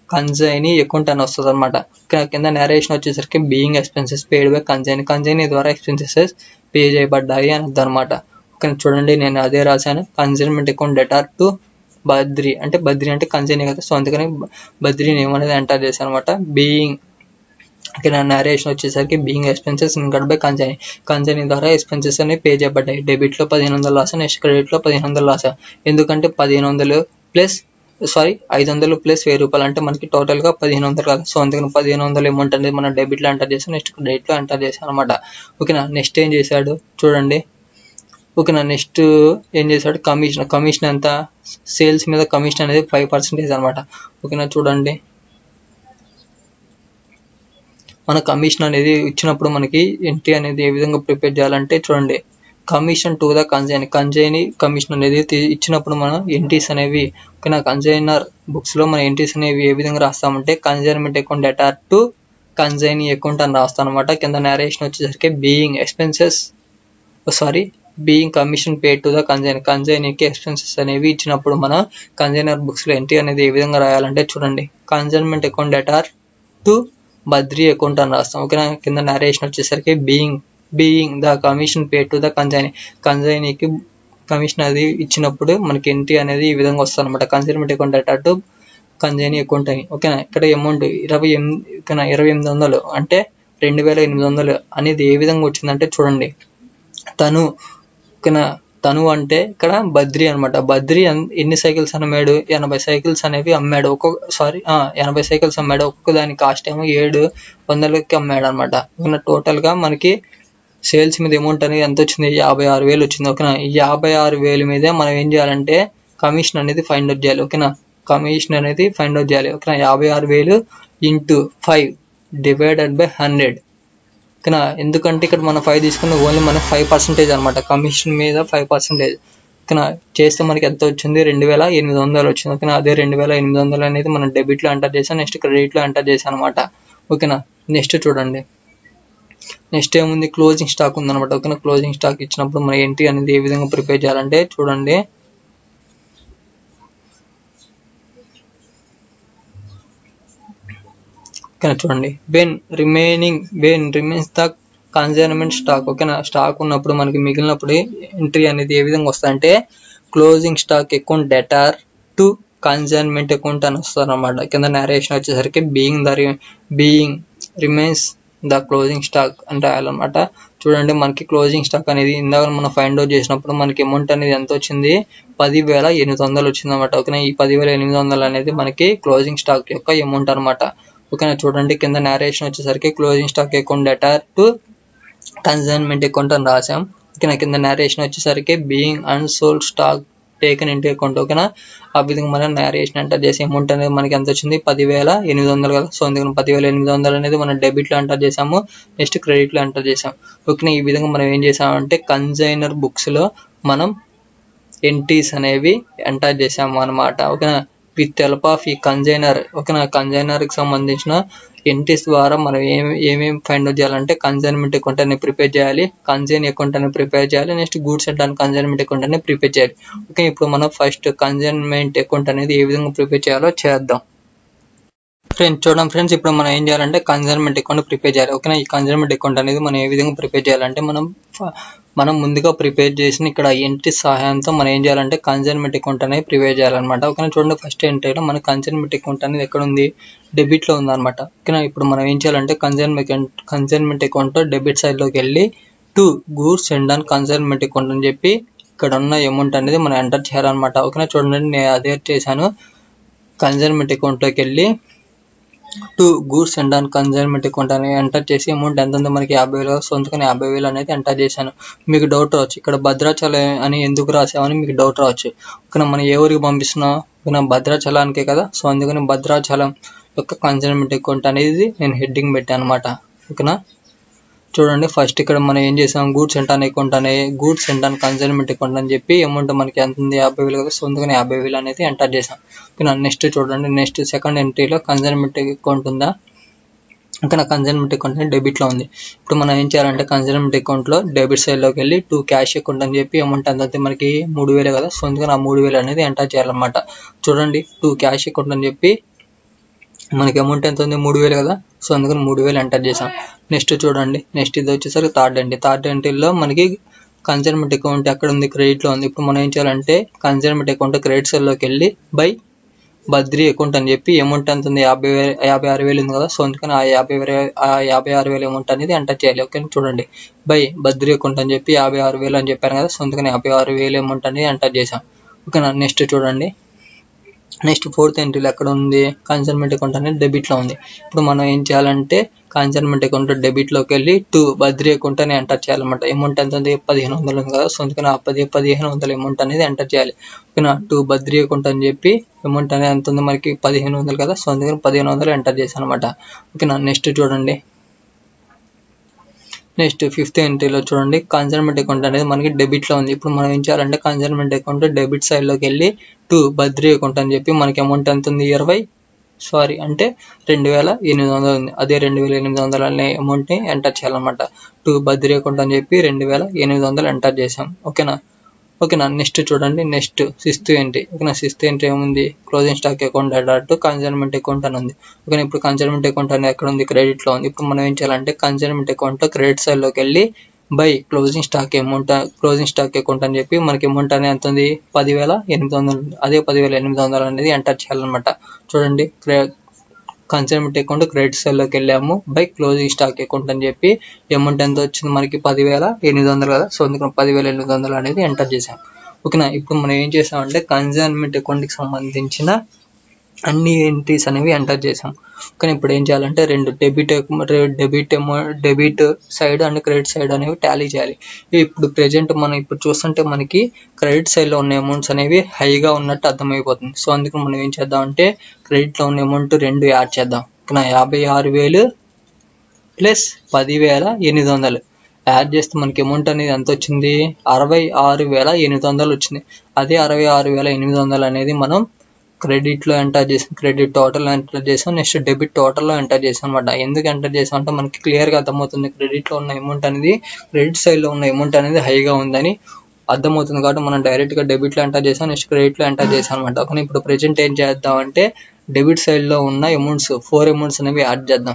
consignee account అని వస్తుంది అనమాట కింద నేరేషన్ వచ్చేసరికి being expenses paid by consignee consignee ద్వారా ఎక్స్పెన్సెస్ పే చేయబడ్డాయి అని అనమాట ఇక్కడ చూడండి నేను అదే రాశాను consignment account debtor to Badri అంటే బద్రి అంటే కంజైని కదా సో అందుకని బద్రి నేమ్ అనేది ఎంటర్ చేశాను అనమాట బీయింగ్ ఇక్కడ నరేషన్ వచ్చేసరికి being expenses incurred by consignee consignee ద్వారా ఎక్స్పెన్సెస్ అనేవి పే చేయబడ్డాయి డెబిట్ లో పదిహేను వందల లాస్ నెక్స్ట్ క్రెడిట్ లో పదిహేను వందల లాస్ ఎందుకంటే పదిహేను వందలు ప్లస్ సారీ ఐదు వందలు ప్లస్ వెయ్యి రూపాయలు అంటే మనకి టోటల్ గా పదిహేను వందలు కదా సో అందుకని పదిహేను వందలు అమౌంట్ అనేది మనం డెబిట్ లో ఎంటర్ చేసాం నెక్స్ట్ క్రెడిట్ లో ఎంటర్ చేసాం అనమాట ఓకేనా నెక్స్ట్ ఏం చేశాడు చూడండి ఓకేనా నెక్స్ట్ ఏం చేశాడు కమిషన్ కమిషన్ ఎంత సేల్స్ మీద కమిషన్ అనేది ఫైవ్ పర్సెంటేజ్ అనమాట ఓకేనా చూడండి మన కమిషన్ అనేది ఇచ్చినప్పుడు మనకి ఎంట్రీ అనేది ఏ విధంగా ప్రిపేర్ చేయాలంటే చూడండి commission to the consign consignee commission అనేది తీ- ఇచ్చినప్పుడు మనం ఎంట్రీస్ అనేవి ఓకేనా కన్జైనర్ బుక్స్ లో మన ఎంట్రీస్ అనేవి ఏ విధంగా రాస్తామంటే consignment account debtor to consignee account అని రాస్తాం అనమాట కింద నేరేషన్ వచ్చేసరికి being expenses sorry being commission pay to the consign కన్జైనీకి ఎక్స్పెన్సెస్ అనేవి ఇచ్చినప్పుడు మనం కన్జైనర్ బుక్స్ లో ఎంట్రీ అనేది ఏ విధంగా రాయాలంటే చూడండి consignment account debtor to Badri account అని రాస్తాం ఓకేనా కింద నరేషన్ వచ్చేసరికి being being the commission pay to the consignee కంజైనీకి కమిషన్ అది ఇచ్చినప్పుడు మనకి ఎంట్రీ అనేది ఈ విధంగా వస్తుంది అనమాట consignment account debtor to consignee account అని ఓకేనా ఇక్కడ అమౌంట్ ఇరవై ఎనిమిది ఓకేనా ఇరవై ఎనిమిది వందలు అంటే రెండు వేల ఎనిమిది వందలు అనేది ఏ విధంగా వచ్చిందంటే చూడండి తను ఓకేనా తను అంటే ఇక్కడ బద్రి అన్నమాట బద్రి ఎన్- ఎన్ని సైకిల్స్ అమ్మాడు ఎనభై సైకిల్స్ అనేవి అమ్మాడు ఒక్కొక్క సారీ ఎనభై సైకిల్స్ అమ్మాడు ఒక్కొక్క దాని కాస్ట్ ఏమో ఏడు వందలకి అమ్మాడు అనమాట టోటల్ గా మనకి సేల్స్ మీద అమౌంట్ అనేది ఎంత వచ్చింది యాభై ఆరు వేలు వచ్చింది ఓకేనా ఈ యాభై ఆరు వేలు మీదే మనం ఏం చేయాలంటే కమిషన్ అనేది ఫైండ్ అవుట్ చేయాలి ఓకేనా కమిషన్ అనేది ఫైండ్ అవుట్ చేయాలి ఓకేనా యాభై ఆరు వేలు into five divided by hundred ఓకేనా ఎందుకంటే ఇక్కడ మనం ఫైవ్ తీసుకున్న ఓన్లీ మనకి ఫైవ్ పర్సెంటేజ్ అనమాట కమిషన్ మీద ఫైవ్ పర్సెంటేజ్ ఓకేనా చేస్తే మనకి ఎంత వచ్చింది రెండు వేల ఎనిమిది వందలు వచ్చింది ఓకేనా అదే రెండు వేల ఎనిమిది వందలు అనేది మనం డెబిట్ లో ఎంటర్ చేసాం నెక్స్ట్ క్రెడిట్ లో ఎంటర్ చేసాం అనమాట ఓకేనా నెక్స్ట్ చూడండి నెక్స్ట్ ఏముంది క్లోజింగ్ స్టాక్ ఉందన్నమాట ఓకేనా క్లోజింగ్ స్టాక్ ఇచ్చినప్పుడు మన ఎంట్రీ అనేది ఏ విధంగా ప్రిపేర్ చేయాలంటే చూడండి ఓకేనా చూడండి when remaining when remains the consignment stock ఓకేనా స్టాక్ ఉన్నప్పుడు మనకి మిగిలినప్పుడు ఎంట్రీ అనేది ఏ విధంగా వస్తుందంటే closing stock account debtor to consignment account అని వస్తుంది అనమాట కింద నేరేషన్ వచ్చేసరికి being the being remains the closing stock అని రాయాలన్నమాట చూడండి మనకి క్లోజింగ్ స్టాక్ అనేది ఇందాక మనం ఫైండ్ అవుట్ చేసినప్పుడు మనకి అమౌంట్ అనేది ఎంత వచ్చింది పదివేల ఎనిమిది వందలు వచ్చింది అనమాట ఓకేనా ఈ పదివేల ఎనిమిది వందలు అనేది మనకి క్లోజింగ్ స్టాక్ యొక్క అమౌంట్ అనమాట ఓకేనా చూడండి కింద నేరేషన్ వచ్చేసరికి closing stock account debtor to consignment account అని రాసాం ఓకేనా కింద నేరేషన్ వచ్చేసరికి being unsold stock taken into account ఓకేనా ఆ విధంగా మనం నేరేషన్ ఎంటర్ చేసి అమౌంట్ అనేది మనకి ఎంత వచ్చింది పదివేల ఎనిమిది వందలు కదా సో అందుకని పదివేల ఎనిమిది వందలు అనేది మనం డెబిట్ లో ఎంటర్ చేసాము నెక్స్ట్ క్రెడిట్ లో ఎంటర్ చేసాం ఓకేనా ఈ విధంగా మనం ఏం చేసామంటే కన్సైనర్ బుక్స్ లో మనం ఎంట్రీస్ అనేవి ఎంటర్ చేసాము అనమాట ఓకేనా విత్ హెల్ప్ ఆఫ్ ఈ కంజైనర్ ఓకేనా కంజైనర్ కి సంబంధించిన ఎంట్రీస్ ద్వారా మనం ఏమి ఏమేమి ఫైండ్ అవుట్ చేయాలంటే కన్సైన్మెంట్ అకౌంట్ అనేది ప్రిపేర్ చేయాలి కన్సైన్ అకౌంట్ అనేది ప్రిపేర్ చేయాలి next goods and and consignment account అనేది ప్రిపేర్ చేయాలి ఓకే ఇప్పుడు మనం ఫస్ట్ కన్సైన్మెంట్ అకౌంట్ అనేది ఏ విధంగా ప్రిపేర్ చేయాలో చేద్దాం ఫ్రెండ్స్ చూడండి ఫ్రెండ్స్ ఇప్పుడు మనం ఏం చేయాలంటే కన్సైన్మెంట్ అకౌంట్ ప్రిపేర్ చేయాలి ఓకేనా ఈ కన్సైన్మెంట్ అకౌంట్ అనేది మనం ఏ విధంగా ప్రిపేర్ చేయాలంటే మనం ఫ- మనం ముందుగా ప్రిపేర్ చేసిన ఇక్కడ ఎంట్రీ సహాయంతో మనం ఏం చేయాలంటే కన్సైన్మెంట్ అకౌంట్ అనేది ప్రిపేర్ చేయాలన్నమాట ఓకేనా చూడండి ఫస్ట్ ఎంట్రీలో మన కన్సైన్మెంట్ అకౌంట్ అనేది ఎక్కడ ఉంది డెబిట్ లో ఉందన్నమాట ఓకేనా ఇప్పుడు మనం ఏం చేయాలంటే consignment account consignment account debit side లోకి వెళ్ళి to goods and on consignment account అని చెప్పి ఇక్కడ ఉన్న అమౌంట్ అనేది మనం ఎంటర్ చేయాలన్నమాట ఓకేనా చూడండి నేను అదే చేశాను కన్సైన్మెంట్ అకౌంట్ లోకి వెళ్ళి to goods and on consignment account అని ఎంటర్ చేసి అమౌంట్ ఎంత ఉందో మనకి యాభై వేలు సొంతకని యాభై వేలు అనేది ఎంటర్ చేశాను మీకు డౌట్ రావచ్చు ఇక్కడ భద్రాచలం అని ఎందుకు రాసామని మీకు డౌట్ రావచ్చు ఓకేనా మనం ఏ ఊరికి పంపిస్తున్నాం ఓకేనా భద్రాచలానికే కదా సో అందుకని భద్రాచలం యొక్క కన్సైన్మెంట్ అకౌంట్ అనేది నేను హెడ్డింగ్ పెట్టాను అనమాట ఓకేనా చూడండి ఫస్ట్ ఇక్కడ మనం ఏం చేసాం గూడ్స్ సెంటర్ అకౌంట్ అనే గూడ్స్ సెంటర్ కన్సైన్మెంట్ అకౌంట్ అని చెప్పి అమౌంట్ మనకి ఎంత ఉంది యాభై వేలు కదా సో అందుకని యాభై వేలు అనేది ఎంటర్ చేసాం ఓకేనా నెక్స్ట్ చూడండి నెక్స్ట్ సెకండ్ ఎంట్రీలో కన్సైన్మెంట్ అకౌంట్ ఉందా ఇంకా నా కన్సైన్మెంట్ అకౌంట్ అనేది డెబిట్ లో ఉంది ఇప్పుడు మనం ఏం చేయాలంటే కన్సైన్మెంట్ అకౌంట్ లో డెబిట్ సైడ్ లోకి వెళ్ళి టూ క్యాష్ అకౌంట్ అని చెప్పి అమౌంట్ ఎంత అయితే మనకి మూడు వేలే కదా సో అందుకని ఆ మూడు వేలు అనేది ఎంటర్ చేయాలన్నమాట చూడండి టూ క్యాష్ అకౌంట్ అని చెప్పి మనకి అమౌంట్ ఎంత ఉంది మూడు వేలు కదా సో అందుకని మూడు వేలు ఎంటర్ చేసాం నెక్స్ట్ చూడండి నెక్స్ట్ ఇది వచ్చేసరికి థర్డ్ ఎంట్రీ థర్డ్ ఎంట్రీలో మనకి కన్సైన్మెంట్ అకౌంట్ ఎక్కడ ఉంది క్రెడిట్లో ఉంది ఇప్పుడు మనం ఏం చేయాలంటే కన్సైన్మెంట్ అకౌంట్ క్రెడిట్ సెల్లోకి వెళ్ళి బై బద్రి అకౌంట్ అని చెప్పి అమౌంట్ ఎంత ఉంది యాభై వేలు యాభై ఆరు వేలు ఉంది కదా సో అందుకని ఆ యాభై వేలు ఆ యాభై ఆరు వేలు అమౌంట్ అనేది ఎంటర్ చేయాలి ఓకే చూడండి బై బద్రి అకౌంట్ అని చెప్పి యాభై ఆరు వేలు అని చెప్పాను కదా సో అందుకని యాభై ఆరు వేలు అమౌంట్ అనేది ఎంటర్ చేసాం ఓకేనా నెక్స్ట్ చూడండి నెక్స్ట్ ఫోర్త్ ఎంట్రీలో ఎక్కడ ఉంది కన్సైన్మెంట్ అకౌంట్ అనేది డెబిట్లో ఉంది ఇప్పుడు మనం ఏం చేయాలంటే కన్సైన్మెంట్ అకౌంట్ డెబిట్లోకి వెళ్ళి టు బద్రి అకౌంట్ అని ఎంటర్ చేయాలన్నమాట అమౌంట్ ఎంత ఉంది పదిహేను వందలు ఉంది కదా సో అందుకని ఆ పది పదిహేను వందల అమౌంట్ అనేది ఎంటర్ చేయాలి ఓకేనా టు బద్రి అకౌంట్ అని చెప్పి అమౌంట్ అనేది ఎంత ఉంది మనకి పదిహేను వందలు కదా సో అందుకని పదిహేను వందలు ఎంటర్ చేశాను అనమాట ఓకేనా నెక్స్ట్ చూడండి నెక్స్ట్ ఫిఫ్త్ ఎంట్రీలో చూడండి కన్సైన్మెంట్ అకౌంట్ అనేది మనకి డెబిట్లో ఉంది ఇప్పుడు మనం ఏం చేయాలంటే కన్సైన్మెంట్ అకౌంట్ డెబిట్ సైడ్లోకి వెళ్ళి టు బద్రి అకౌంట్ అని చెప్పి మనకి అమౌంట్ ఎంత ఉంది ఇరవై సారీ అంటే రెండు వేల ఎనిమిది వందలు ఉంది అదే రెండు వేల ఎనిమిది వందలు అనే అమౌంట్ని ఎంటర్ చేయాలన్నమాట టు బద్రి అకౌంట్ అని చెప్పి రెండు వేల ఎనిమిది వందలు ఎంటర్ చేసాం ఓకేనా ఓకేనా నెక్స్ట్ చూడండి నెక్స్ట్ సిక్స్త్ ఎంట్రీ ఓకేనా సిక్స్త్ ఎంట్రీ ఏముంది క్లోజింగ్ స్టాక్ అకౌంట్ అడాట్ కన్సైన్మెంట్ అకౌంట్ అని ఉంది ఓకేనా ఇప్పుడు కన్సైన్మెంట్ అకౌంట్ అనేది ఎక్కడ ఉంది క్రెడిట్లో ఉంది ఇప్పుడు మనం ఏం చేయాలంటే కన్సైన్మెంట్ అకౌంట్ క్రెడిట్ సైడ్లోకి వెళ్ళి by closing stock amount closing stock account అని చెప్పి మనకి అమౌంట్ అనేది ఎంత ఉంది పదివేల ఎనిమిది వందలు అదే పదివేల ఎనిమిది వందలు అనేది ఎంటర్ చేయాలన్నమాట చూడండి కన్సైన్మెంట్ అకౌంట్ క్రెడిట్ సెల్లోకి వెళ్ళాము బై క్లోజింగ్ స్టాక్ అకౌంట్ అని చెప్పి అమౌంట్ ఎంత వచ్చింది మనకి పదివేల ఎనిమిది వందలు కదా సో అందుకని పదివేల ఎనిమిది వందలు అనేది ఎంటర్ చేసాం ఓకేనా ఇప్పుడు మనం ఏం చేసామంటే కన్సైన్మెంట్ అకౌంట్కి సంబంధించిన అన్ని ఎంట్రీస్ అనేవి ఎంటర్ చేసాం కానీ ఇప్పుడు ఏం చేయాలంటే రెండు debit debit debit side and credit side అనేవి టాలీ చేయాలి ఇప్పుడు ప్రెజెంట్ మనం ఇప్పుడు చూస్తుంటే మనకి క్రెడిట్ సైడ్లో ఉన్న అమౌంట్స్ అనేవి హైగా ఉన్నట్టు అర్థమైపోతుంది సో అందుకు మనం ఏం చేద్దాం అంటే క్రెడిట్లో ఉన్న అమౌంట్ రెండు యాడ్ చేద్దాం నా యాభై ఆరు వేలు ప్లస్ పదివేల ఎనిమిది వందలు యాడ్ చేస్తే మనకి అమౌంట్ అనేది ఎంత వచ్చింది అరవై ఆరు వేల ఎనిమిది వందలు వచ్చింది అదే అరవై ఆరు వేల ఎనిమిది వందలు అనేది మనం క్రెడిట్లో ఎంటర్ చేసాం క్రెడిట్ టోటల్లో ఎంటర్ చేసాం నెక్స్ట్ డెబిట్ టోటల్లో ఎంటర్ చేసాం అనమాట ఎందుకు ఎంటర్ చేసాం అంటే మనకి క్లియర్గా అర్థమవుతుంది క్రెడిట్లో ఉన్న అమౌంట్ అనేది క్రెడిట్ సైడ్లో ఉన్న అమౌంట్ అనేది హైగా ఉందని అర్థమవుతుంది కాబట్టి మనం డైరెక్ట్గా డెబిట్లో ఎంటర్ చేసాం నెక్స్ట్ క్రెడిట్లో ఎంటర్ చేసాం అనమాట కానీ ఇప్పుడు ప్రెజెంట్ ఏం చేద్దాం అంటే డెబిట్ సైడ్లో ఉన్న అమౌంట్స్ ఫోర్ అమౌంట్స్ అనేవి యాడ్ చేద్దాం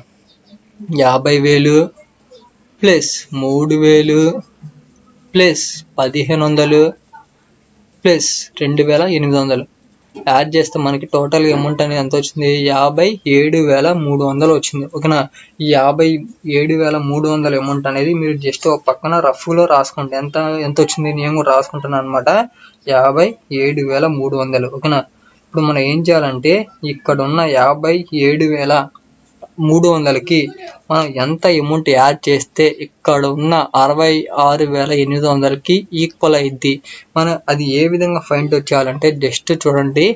యాభై వేలు ప్లస్ మూడు వేలు ప్లస్ పదిహేను వందలు ప్లస్ రెండు వేల ఎనిమిది వందలు యాడ్ చేస్తే మనకి టోటల్ అమౌంట్ అనేది ఎంత వచ్చింది యాభై ఏడు వేల మూడు వందలు వచ్చింది ఓకేనా ఈ యాభై ఏడు వేల మూడు వందల అమౌంట్ అనేది మీరు జస్ట్ ఒక పక్కన రఫ్లో రాసుకోండి ఎంత ఎంత వచ్చింది నేను కూడా రాసుకుంటున్నాను అనమాట యాభై ఏడు వేల మూడు వందలు ఓకేనా ఇప్పుడు మనం ఏం చేయాలంటే ఇక్కడ ఉన్న యాభై ఏడు వేల మూడు వందలకి మనం ఎంత అమౌంట్ యాడ్ చేస్తే ఇక్కడ ఉన్న అరవై ఆరు వేల ఎనిమిది వందలకి ఈక్వల్ అయింది మనం అది ఏ విధంగా ఫైండ్ అవుట్ చేయాలంటే జస్ట్ చూడండి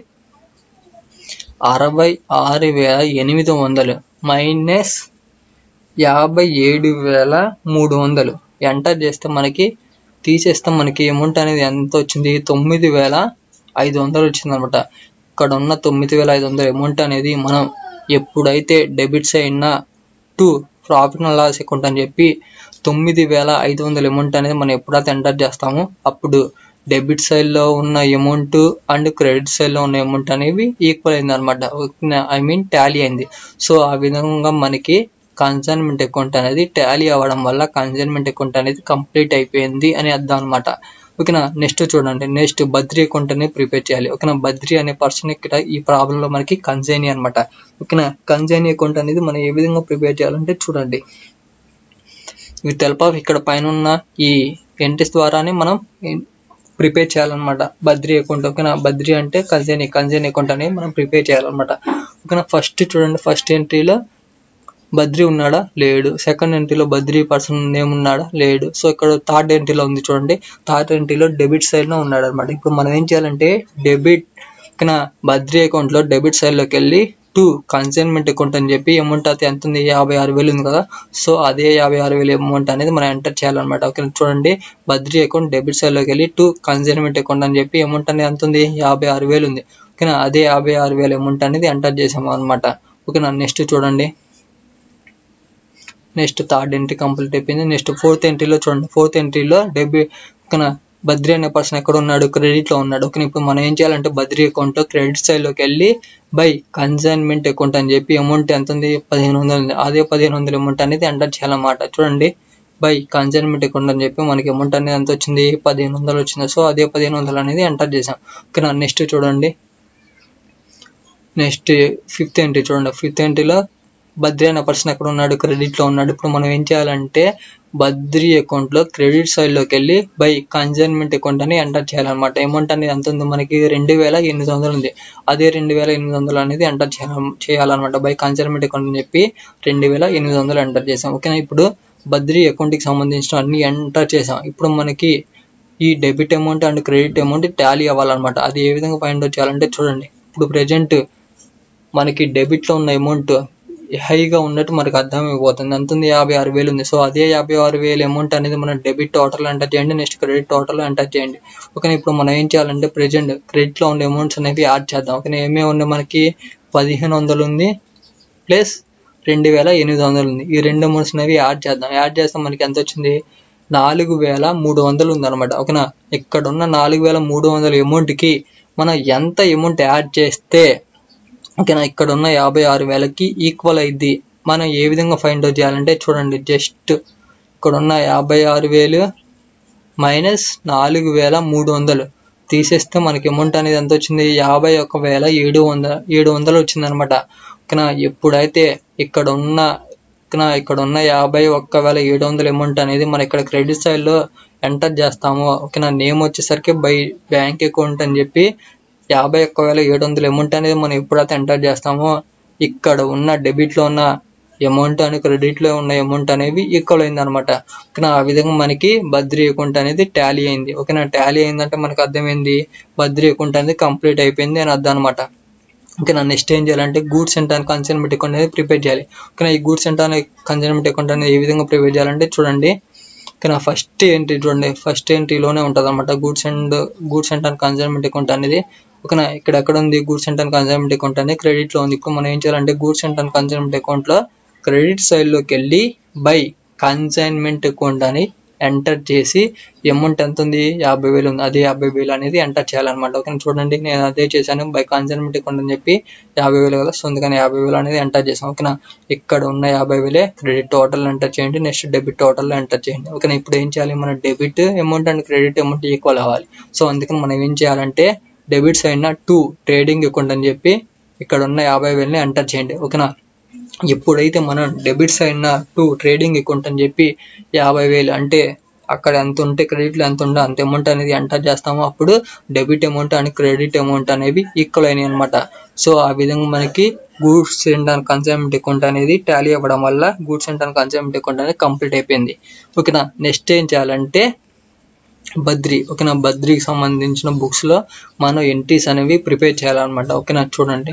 అరవై ఆరు వేల ఎనిమిది వందలు మైనస్ యాభై ఏడు వేల మూడు వందలు ఎంటర్ చేస్తే మనకి తీసేస్తే మనకి అమౌంట్ అనేది ఎంత వచ్చింది తొమ్మిది వేల ఐదు వందలు వచ్చింది అనమాట ఇక్కడ ఉన్న తొమ్మిది వేల ఐదు వందల అమౌంట్ అనేది మనం ఎప్పుడైతే డెబిట్స్ అయినా to profit and loss account అని చెప్పి తొమ్మిది వేల ఐదు వందల అమౌంట్ అనేది మనం ఎప్పుడైతే ఎంటర్ చేస్తామో అప్పుడు డెబిట్ సైడ్లో ఉన్న అమౌంట్ అండ్ క్రెడిట్ సైడ్లో ఉన్న అమౌంట్ అనేవి ఈక్వల్ అయింది అనమాట ఐ మీన్ టాలీ అయింది సో ఆ విధంగా మనకి కన్సైన్మెంట్ అకౌంట్ అనేది టాలీ అవ్వడం వల్ల కన్సైన్మెంట్ అకౌంట్ అనేది కంప్లీట్ అయిపోయింది అని అర్థం అనమాట ఓకేనా నెక్స్ట్ చూడండి నెక్స్ట్ బద్రి అకౌంట్ అనేది ప్రిపేర్ చేయాలి ఓకేనా బద్రి అనే పర్సన్ ఇక్కడ ఈ ప్రాబ్లంలో మనకి కన్సైనీ అనమాట ఓకేనా కన్సైనీ అకౌంట్ అనేది మనం ఏ విధంగా ప్రిపేర్ చేయాలంటే చూడండి విత్ హెల్ప్ ఆఫ్ ఇక్కడ పైన ఉన్న ఈ ఎంట్రీస్ ద్వారానే మనం ప్రిపేర్ చేయాలన్నమాట బద్రి అకౌంట్ ఓకేనా బద్రి అంటే కన్సైనీ కన్సైనీ అకౌంట్ అనేది మనం ప్రిపేర్ చేయాలన్నమాట ఓకేనా ఫస్ట్ చూడండి ఫస్ట్ ఎంట్రీలో బద్రి ఉన్నాడా లేడు సెకండ్ ఎంట్రీలో బద్రి పర్సన్ నేమ్ ఉన్నాడా లేడు సో ఇక్కడ థర్డ్ ఎంట్రీలో ఉంది చూడండి థర్డ్ ఎంట్రీలో డెబిట్ సైడ్లో ఉన్నాడు అనమాట ఇప్పుడు మనం ఏం చేయాలంటే డెబిట్ ఇక్కడ బద్రి అకౌంట్లో డెబిట్ సైడ్లోకి వెళ్ళి టు కన్సైన్మెంట్ అకౌంట్ అని చెప్పి అమౌంట్ అయితే ఎంత ఉంది యాభై ఆరు వేలు ఉంది కదా సో అదే యాభై ఆరు వేలు అమౌంట్ అనేది మనం ఎంటర్ చేయాలన్నమాట ఓకే చూడండి బద్రి అకౌంట్ డెబిట్ సైడ్లోకి వెళ్ళి టు కన్సైన్మెంట్ అకౌంట్ అని చెప్పి అమౌంట్ అనేది ఎంత ఉంది యాభై ఆరు వేలు ఉంది ఓకేనా అదే యాభై ఆరు వేల అమౌంట్ అనేది ఎంటర్ చేసాము అనమాట ఓకేనా నెక్స్ట్ చూడండి నెక్స్ట్ థర్డ్ ఎంట్రీ కంప్లీట్ అయిపోయింది నెక్స్ట్ ఫోర్త్ ఎంట్రీలో చూడండి ఫోర్త్ ఎంట్రీలో డెబిట్ ఓకేనా బద్రి అనే పర్సన్ ఎక్కడ ఉన్నాడు క్రెడిట్ లో ఉన్నాడు ఓకే ఇప్పుడు మనం ఏం చేయాలంటే బద్రి అకౌంట్ లో క్రెడిట్ సైడ్ లోకి వెళ్ళి బై కన్సైన్మెంట్ అకౌంట్ అని చెప్పి అమౌంట్ ఎంత ఉంది పదిహేను వందలు ఉంది అదే పదిహేను వందల అమౌంట్ అనేది ఎంటర్ చేయాలన్నమాట చూడండి బై కన్సైన్మెంట్ అకౌంట్ అని చెప్పి మనకి అమౌంట్ అనేది ఎంత వచ్చింది పదిహేను వందలు వచ్చింది సో అదే పదిహేను వందలు అనేది ఎంటర్ చేసాం ఓకేనా నెక్స్ట్ చూడండి నెక్స్ట్ ఫిఫ్త్ ఎంట్రీ చూడండి ఫిఫ్త్ ఎంట్రీలో బద్రి అనే పర్సన్ ఎక్కడ ఉన్నాడు క్రెడిట్ లో ఉన్నాడు ఇప్పుడు మనం ఏం చేయాలంటే బద్రి అకౌంట్ లో క్రెడిట్ సైడ్ లోకి వెళ్ళి బై కన్సైన్మెంట్ అకౌంట్ అని ఎంటర్ చేయాలన్నమాట అమౌంట్ అనేది ఎంత ఉంది మనకి రెండు వేల ఎనిమిది వందలు ఉంది అదే రెండు వేల ఎనిమిది వందలు అనేది ఎంటర్ చేయాలన్నమాట బై కన్సైన్మెంట్ అకౌంట్ అని చెప్పి రెండు వేల ఎనిమిది వందలు ఎంటర్ చేసాం ఓకేనా ఇప్పుడు బద్రి అకౌంట్ కి సంబంధించిన అన్ని ఎంటర్ చేసాం ఇప్పుడు మనకి ఈ debit amount and credit amount tally అవ్వాలన్నమాట అది ఏ విధంగా ఫైండ్ అవుట్ చేయాలంటే చూడండి ఇప్పుడు ప్రెజెంట్ మనకి డెబిట్ లో ఉన్న అమౌంట్ హైగా ఉన్నట్టు మనకు అర్థమైపోతుంది ఎంత ఉంది యాభై ఆరు వేలు ఉంది సో అదే యాభై ఆరు వేలు అమౌంట్ అనేది మన డెబిట్ టోటల్ ఎంటర్ చేయండి నెక్స్ట్ క్రెడిట్ టోటల్ ఎంటర్ చేయండి ఓకే ఇప్పుడు మనం ఏం చేయాలంటే ప్రెజెంట్ క్రెడిట్ లో ఉండే అమౌంట్స్ అనేవి యాడ్ చేద్దాం ఓకే ఏమేమి ఉన్నాయి మనకి పదిహేను వందలు ఉంది ప్లస్ రెండు వేల ఎనిమిది వందలు ఉంది ఈ రెండు అమౌంట్స్ అనేవి యాడ్ చేద్దాం యాడ్ చేస్తే మనకి ఎంత వచ్చింది నాలుగు వేల మూడు వందలు ఉంది అనమాట ఓకేనా ఇక్కడ ఉన్న నాలుగు వేల మూడు వందల అమౌంట్ కి మనం ఎంత అమౌంట్ యాడ్ చేస్తే ఓకేనా ఇక్కడ ఉన్న యాభై ఆరు వేలకి ఈక్వల్ అయింది మనం ఏ విధంగా ఫైండ్ అవుట్ చేయాలంటే చూడండి జస్ట్ ఇక్కడ ఉన్న యాభై ఆరు వేలు మైనస్ నాలుగు వేల మూడు వందలు తీసేస్తే మనకి అమౌంట్ అనేది ఎంత వచ్చింది యాభై ఒక వేల ఏడు వందల ఏడు వందలు వచ్చింది అనమాట ఓకేనా ఎప్పుడైతే ఇక్కడ ఉన్న ఓకేనా ఇక్కడ ఉన్న యాభై ఒక్క వేల ఏడు వందల అమౌంట్ అనేది మనం ఇక్కడ క్రెడిట్ సైడ్ లో ఎంటర్ చేస్తాము ఓకేనా నేమ్ వచ్చేసరికి బై బ్యాంక్ అకౌంట్ అని చెప్పి యాభై ఒక్క వేల ఏడు వందల అమౌంట్ అనేది మనం ఎప్పుడైతే ఎంటర్ చేస్తామో ఇక్కడ ఉన్న డెబిట్ లో ఉన్న అమౌంట్ అని క్రెడిట్ లో ఉన్న అమౌంట్ అనేవి ఈక్వల్ అయింది అనమాట ఓకేనా ఆ విధంగా మనకి బద్రీ అకౌంట్ అనేది టాలీ అయింది ఓకేనా టాలీ అయిందంటే మనకు అర్థమైంది బద్రీ అకౌంట్ అనేది కంప్లీట్ అయిపోయింది అని అర్థం అనమాట ఓకేనా నెక్స్ట్ ఏం చేయాలంటే goods sent on and consignment account అనేది ప్రిపేర్ చేయాలి ఓకేనా ఈ goods sent on and consignment account అనేది ఏ విధంగా ప్రిపేర్ చేయాలంటే చూడండి ఓకేనా ఫస్ట్ ఎంట్రీ చూడండి ఫస్ట్ ఎంట్రీలోనే ఉంటుంది అనమాట goods and goods sent on and consignment account అనేది ఓకేనా ఇక్కడ ఎక్కడ ఉంది goods sent on and consignment account అనేది క్రెడిట్ లో ఉంది ఇప్పుడు మనం ఏం చేయాలంటే goods sent on and consignment account లో క్రెడిట్ సైడ్ లోకి వెళ్ళి బై కన్సైన్మెంట్ అకౌంట్ అని ఎంటర్ చేసి అమౌంట్ ఎంత ఉంది యాభై వేలు ఉంది అదే యాభై వేలు అనేది ఎంటర్ చేయాలన్నమాట ఓకే చూడండి నేను అదే చేశాను బై కన్సైన్మెంట్ అకౌంట్ అని చెప్పి యాభై వేలు కదా సో అందుకని యాభై వేలు అనేది ఎంటర్ చేసాం ఓకేనా ఇక్కడ ఉన్న యాభై వేలే క్రెడిట్ టోటల్ ఎంటర్ చేయండి నెక్స్ట్ డెబిట్ టోటల్ ఎంటర్ చేయండి ఓకేనా ఇప్పుడు ఏం చేయాలి మన debit amount and credit amount equal అవ్వాలి సో అందుకని మనం ఏం చేయాలంటే debit side to trading account అని చెప్పి ఇక్కడ ఉన్న యాభై వేలని ఎంటర్ చేయండి ఓకేనా ఎప్పుడైతే మనం debit side to trading account అని చెప్పి యాభై వేలు అంటే అక్కడ ఎంత ఉంటే క్రెడిట్లో ఎంత ఉందో అంత అమౌంట్ అనేది ఎంటర్ చేస్తామో అప్పుడు debit amount and credit amount అనేవి ఈక్వల్ అయినాయి అనమాట సో ఆ విధంగా మనకి గూడ్స్ అండ్ కన్సైన్మెంట్ అకౌంట్ అనేది టాలీ అవ్వడం వల్ల గూడ్స్ అండ్ కన్సైన్మెంట్ అకౌంట్ అనేది కంప్లీట్ అయిపోయింది ఓకేనా నెక్స్ట్ ఏం చేయాలంటే బద్రి ఓకేనా బద్రికి సంబంధించిన బుక్స్ లో మనం ఎంట్రీస్ అనేవి ప్రిపేర్ చేయాలన్నమాట ఓకేనా చూడండి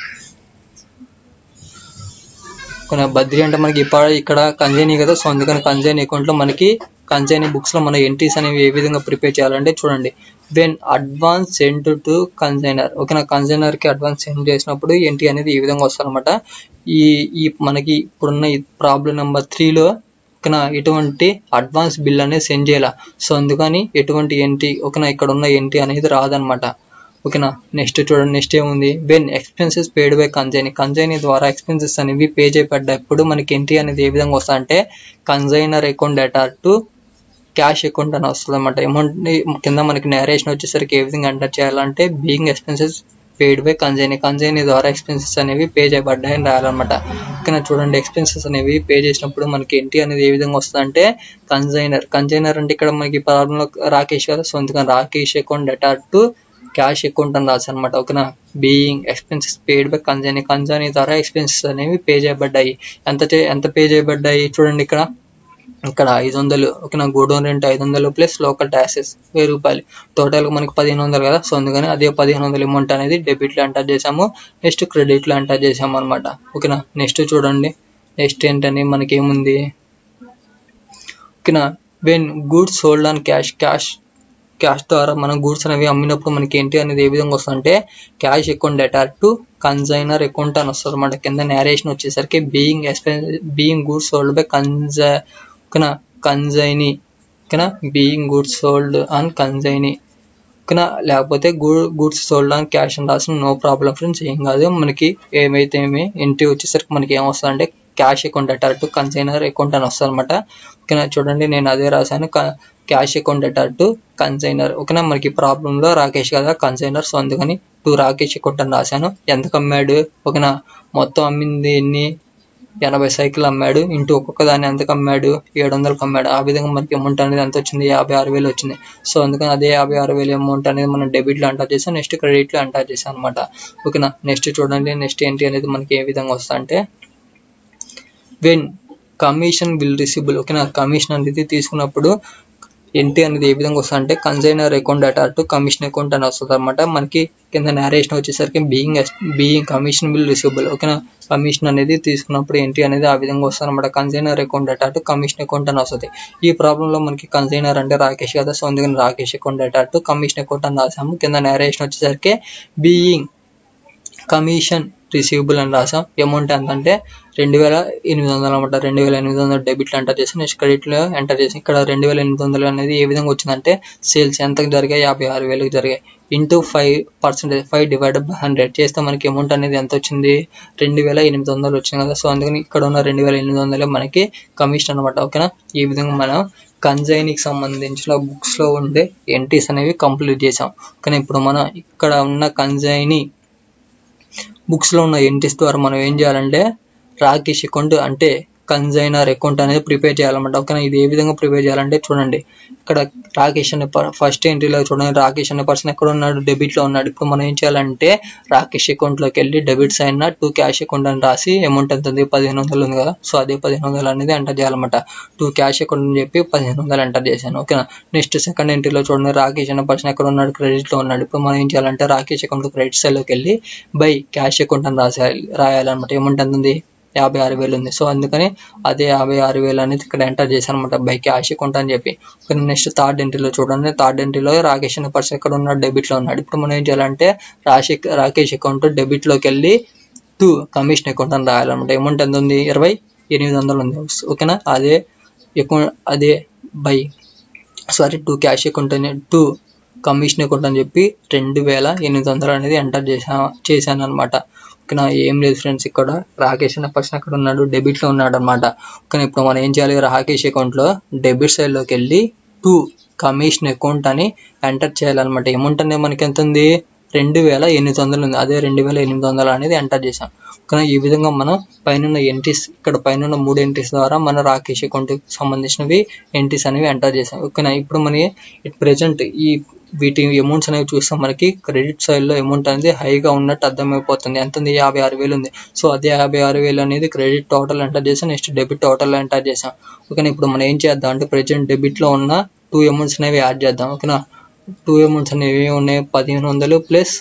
ఓకేనా బద్రి అంటే మనకి ఇప్పుడు ఇక్కడ కంజైనీ కదా సో అందుకని కంజైనీ అకౌంట్ లో మనకి కంజైనీ బుక్స్ లో మన ఎంట్రీస్ అనేవి ఏ విధంగా ప్రిపేర్ చేయాలంటే చూడండి when advance send to consignor ఓకేనా కన్సైనర్ కి అడ్వాన్స్ సెండ్ చేసినప్పుడు ఎంట్రీ అనేది ఈ విధంగా వస్తుంది ఈ ఈ మనకి ఇప్పుడున్న ఈ ప్రాబ్లం నెంబర్ త్రీలో ఓకేనా ఎటువంటి అడ్వాన్స్ బిల్ అనేది సెండ్ చేయాల సో అందుకని ఎటువంటి ఎంట్రీ ఓకేనా ఇక్కడ ఉన్న ఎంట్రీ అనేది రాదనమాట ఓకేనా నెక్స్ట్ చూడండి నెక్స్ట్ ఏముంది when expenses paid by consignee consignee ద్వారా ఎక్స్పెన్సెస్ అనేవి పే చేయబడ్డప్పుడు మనకి ఎంట్రీ అనేది ఏ విధంగా వస్తుంది అంటే consignor account debtor to cash account అని వస్తుంది అనమాట అమౌంట్ కింద మనకి నేరేషన్ వచ్చేసరికి ఏ విధంగా ఎంటర్ చేయాలంటే being expenses paid by consignee consignee ద్వారా ఎక్స్పెన్సెస్ అనేవి పే చేయబడ్డాయి అని రాయాలన్నమాట ఓకేనా చూడండి ఎక్స్పెన్సెస్ అనేవి పే చేసినప్పుడు మనకి ఎంట్రీ అనేది ఏ విధంగా వస్తుంది అంటే కన్జైనర్ కన్జైనర్ అంటే ఇక్కడ మనకి ప్రాబ్లంలో రాకేష్ కదా సో అందుకని Rakesh account debtor to cash account అని రాసి అనమాట ఓకేనా being expenses paid by consignee consignee ద్వారా ఎక్స్పెన్సెస్ అనేవి పే చేయబడ్డాయి ఎంత ఎంత పే చేయబడ్డాయి చూడండి ఇక్కడ ఇక్కడ ఐదు వందలు ఓకేనా గోడౌన్ రెంట్ ఐదు వందలు ప్లస్ లోకల్ ట్యాక్సెస్ వెయ్యి రూపాయలు టోటల్ మనకి పదిహేను వందలు కదా సో అందుకని అదే పదిహేను వందల అమౌంట్ అనేది డెబిట్ లో ఎంటర్ చేసాము నెక్స్ట్ క్రెడిట్ లో ఎంటర్ చేసాము అనమాట ఓకేనా నెక్స్ట్ చూడండి నెక్స్ట్ ఏంటని మనకి ఏముంది ఓకేనా when goods sold on cash cash cash ద్వారా మనం గూడ్స్ అనేవి అమ్మినప్పుడు మనకి ఏంటి అనేది ఏ విధంగా వస్తుందంటే cash account debtor to consignor account అని వస్తుంది అనమాట కింద నేరేషన్ వచ్చేసరికి being expense being goods sold by కన్జ కన్జైనీ ఓకేనా being goods sold on consignee ఓకేనా లేకపోతే గుడ్స్ సోల్డ్ ఆన్ క్యాష్ అని రాసిన నో ప్రాబ్లం ఫ్రెండ్స్ ఏం కాదు మనకి ఏమైతే ఏమి ఎంట్రీ వచ్చేసరికి మనకి ఏమొస్తుంది అంటే cash account అటార్ to consignor account అని వస్తుంది అనమాట ఓకేనా చూడండి నేను అదే రాశాను క్యాష్ అకౌంట్ అటార్ టు కన్సైనర్ ఓకేనా మనకి ప్రాబ్లంలో రాకేష్ కదా కన్సైనర్ సో అందుకని టు రాకేష్ అకౌంట్ అని రాశాను ఎంత అమ్మాడు ఓకేనా మొత్తం అమ్మింది ఎన్ని ఎనభై సైకిల్ అమ్మాడు ఇంటూ ఒక్కొక్క దాన్ని ఎంతకు అమ్మాడు ఏడు వందలకు అమ్మాడు ఆ విధంగా మనకి అమౌంట్ అనేది ఎంత వచ్చింది యాభై ఆరు వేలు వచ్చింది సో అందుకని అదే యాభై ఆరు వేలు అమౌంట్ అనేది మనం డెబిట్లో ఎంటర్ చేసాం నెక్స్ట్ క్రెడిట్లో ఎంటర్ చేసాం అనమాట ఓకేనా నెక్స్ట్ చూడండి నెక్స్ట్ ఏంటి అనేది మనకి ఏ విధంగా వస్తా అంటే వెన్ కమిషన్ బిల్ రిసిబుల్ ఓకేనా కమిషన్ అనేది తీసుకున్నప్పుడు ఎంట్రీ అనేది ఏ విధంగా వస్తుంది అంటే consignor account అటార్ to commission account అని వస్తుంది అనమాట మనకి కింద నేరేషన్ వచ్చేసరికి being being commission bill receivable ఓకేనా కమిషన్ అనేది తీసుకున్నప్పుడు ఎంట్రీ అనేది ఆ విధంగా వస్తుంది అనమాట consignor account అటార్ to commission account అని వస్తుంది ఈ ప్రాబ్లంలో మనకి కన్సైనర్ అంటే రాకేష్ కదా సో అందుకని Rakesh account అటార్ to commission account అని రాసాము కింద నేరేషన్ వచ్చేసరికి బీయింగ్ కమిషన్ రిసీవబుల్ అని రాసాం అమౌంట్ ఎంత అంటే రెండు వేల ఎనిమిది వందలు అనమాట రెండు వేల ఎనిమిది వందలు డెబిట్లో ఎంటర్ చేసి నెక్స్ట్ క్రెడిట్లో ఎంటర్ చేసి ఇక్కడ రెండు వేల ఎనిమిది వందలు అనేది ఏ విధంగా వచ్చిందంటే సేల్స్ ఎంతకు జరిగాయి యాభై ఆరు వేలకు జరిగాయి into five percentage five divided by hundred చేస్తే మనకి అమౌంట్ అనేది ఎంత వచ్చింది రెండు వేల ఎనిమిది వందలు వచ్చింది కదా సో అందుకని ఇక్కడ ఉన్న రెండు వేల ఎనిమిది వందలే మనకి కమిషన్ అనమాట ఓకేనా ఈ విధంగా మనం కన్జైనికి సంబంధించిన బుక్స్లో ఉండే ఎంట్రీస్ అనేవి కంప్లీట్ చేసాం కానీ ఇప్పుడు మనం ఇక్కడ ఉన్న కన్జైని బుక్స్లో ఉన్న ఎంట్రీస్ ద్వారా మనం ఏం చేయాలంటే రాకేష్ అకౌంట్ అంటే కన్జైనర్ అకౌంట్ అనేది ప్రిపేర్ చేయాలన్నమాట ఓకేనా ఇది ఏ విధంగా ప్రిపేర్ చేయాలంటే చూడండి ఇక్కడ రాకేష్ అనే ఫస్ట్ ఎంట్రీలో చూడండి రాకేష్ అనే పర్సన్ ఎక్కడ ఉన్నాడు డెబిట్లో ఉన్నాడు ఇప్పుడు మనం ఏం చేయాలంటే రాకేష్ అకౌంట్లోకి వెళ్ళి డెబిట్స్ అయిన టూ క్యాష్ అకౌంట్ అని రాసి అమౌంట్ ఎంత ఉంది పదిహేను వందలు ఉంది కదా సో అదే పదిహేను వందలు అనేది ఎంటర్ చేయాలన్నమాట టూ క్యాష్ అకౌంట్ అని చెప్పి పదిహేను వందలు ఎంటర్ చేశాను ఓకేనా నెక్స్ట్ సెకండ్ ఎంట్రీలో చూడండి రాకేష్ అనే పర్సన్ ఎక్కడ ఉన్నాడు క్రెడిట్లో ఉన్నాడు ఇప్పుడు మనం ఏం చేయాలంటే రాకేష్ అకౌంట్ క్రెడిట్ సైడ్లోకి వెళ్ళి బై క్యాష్ అకౌంట్ అని రాసేయాలి రాయాలన్నమాట అమౌంట్ ఎంత ఉంది యాభై ఆరు వేలు ఉంది సో అందుకని అదే యాభై ఆరు వేలు అనేది ఇక్కడ ఎంటర్ చేశాను అనమాట బై క్యాష్ అకౌంట్ అని చెప్పి నెక్స్ట్ థర్డ్ ఎంట్రీలో చూడండి థర్డ్ ఎంట్రీలో రాకేష్ అనే పర్సన్ ఎక్కడ ఉన్నాడు డెబిట్లో ఉన్నాడు ఇప్పుడు మనం ఏం చేయాలంటే రాశి రాకేష్ అకౌంట్ డెబిట్లోకి వెళ్ళి టూ కమిషన్ అకౌంట్ అని రాయాలన్నమాట అమౌంట్ ఎంత ఉంది ఇరవై ఎనిమిది వందలు ఉంది ఓకేనా అదే అకౌంట్ అదే by sorry to cash account అని టూ కమిషన్ అకౌంట్ అని చెప్పి రెండు వేల ఎనిమిది వందలు అనేది ఎంటర్ చేసా చేశాను అనమాట ఓకేనా ఏం లేదు ఫ్రెండ్స్ ఇక్కడ రాకేష్ అనే పర్సన్ అక్కడ ఉన్నాడు డెబిట్లో ఉన్నాడు అనమాట కానీ ఇప్పుడు మనం ఏం చేయాలి రాకేష్ అకౌంట్లో డెబిట్ సైడ్లోకి వెళ్ళి టూ కమిషన్ అకౌంట్ అని ఎంటర్ చేయాలన్నమాట అమౌంట్ అనేది మనకి ఎంత ఉంది రెండు వేల ఎనిమిది వందలు ఉంది అదే రెండు వేల ఎనిమిది వందలు అనేది ఎంటర్ చేసాం కానీ ఈ విధంగా మనం పైన ఎంట్రీస్ ఇక్కడ పైన మూడు ఎంట్రీస్ ద్వారా మన రాకేష్ అకౌంట్కి సంబంధించినవి ఎంట్రీస్ అనేవి ఎంటర్ చేసాం ఓకేనా ఇప్పుడు మన ప్రెజెంట్ ఈ వీటి అమౌంట్స్ అనేవి చూస్తాం మనకి క్రెడిట్ సైడ్లో అమౌంట్ అనేది హైగా ఉన్నట్టు అర్థమైపోతుంది ఎంత ఉంది యాభై ఆరు వేలు ఉంది సో అదే యాభై ఆరు వేలు అనేది క్రెడిట్ టోటల్ ఎంటర్ చేసాం నెక్స్ట్ డెబిట్ టోటల్ ఎంటర్ చేసాం ఓకేనా ఇప్పుడు మనం ఏం చేద్దాం అంటే ప్రెజెంట్ డెబిట్లో ఉన్న టూ అమౌంట్స్ అనేవి యాడ్ చేద్దాం ఓకేనా టూ అమౌంట్స్ అనేవి ఉన్నాయి పదిహేను వందలు ప్లస్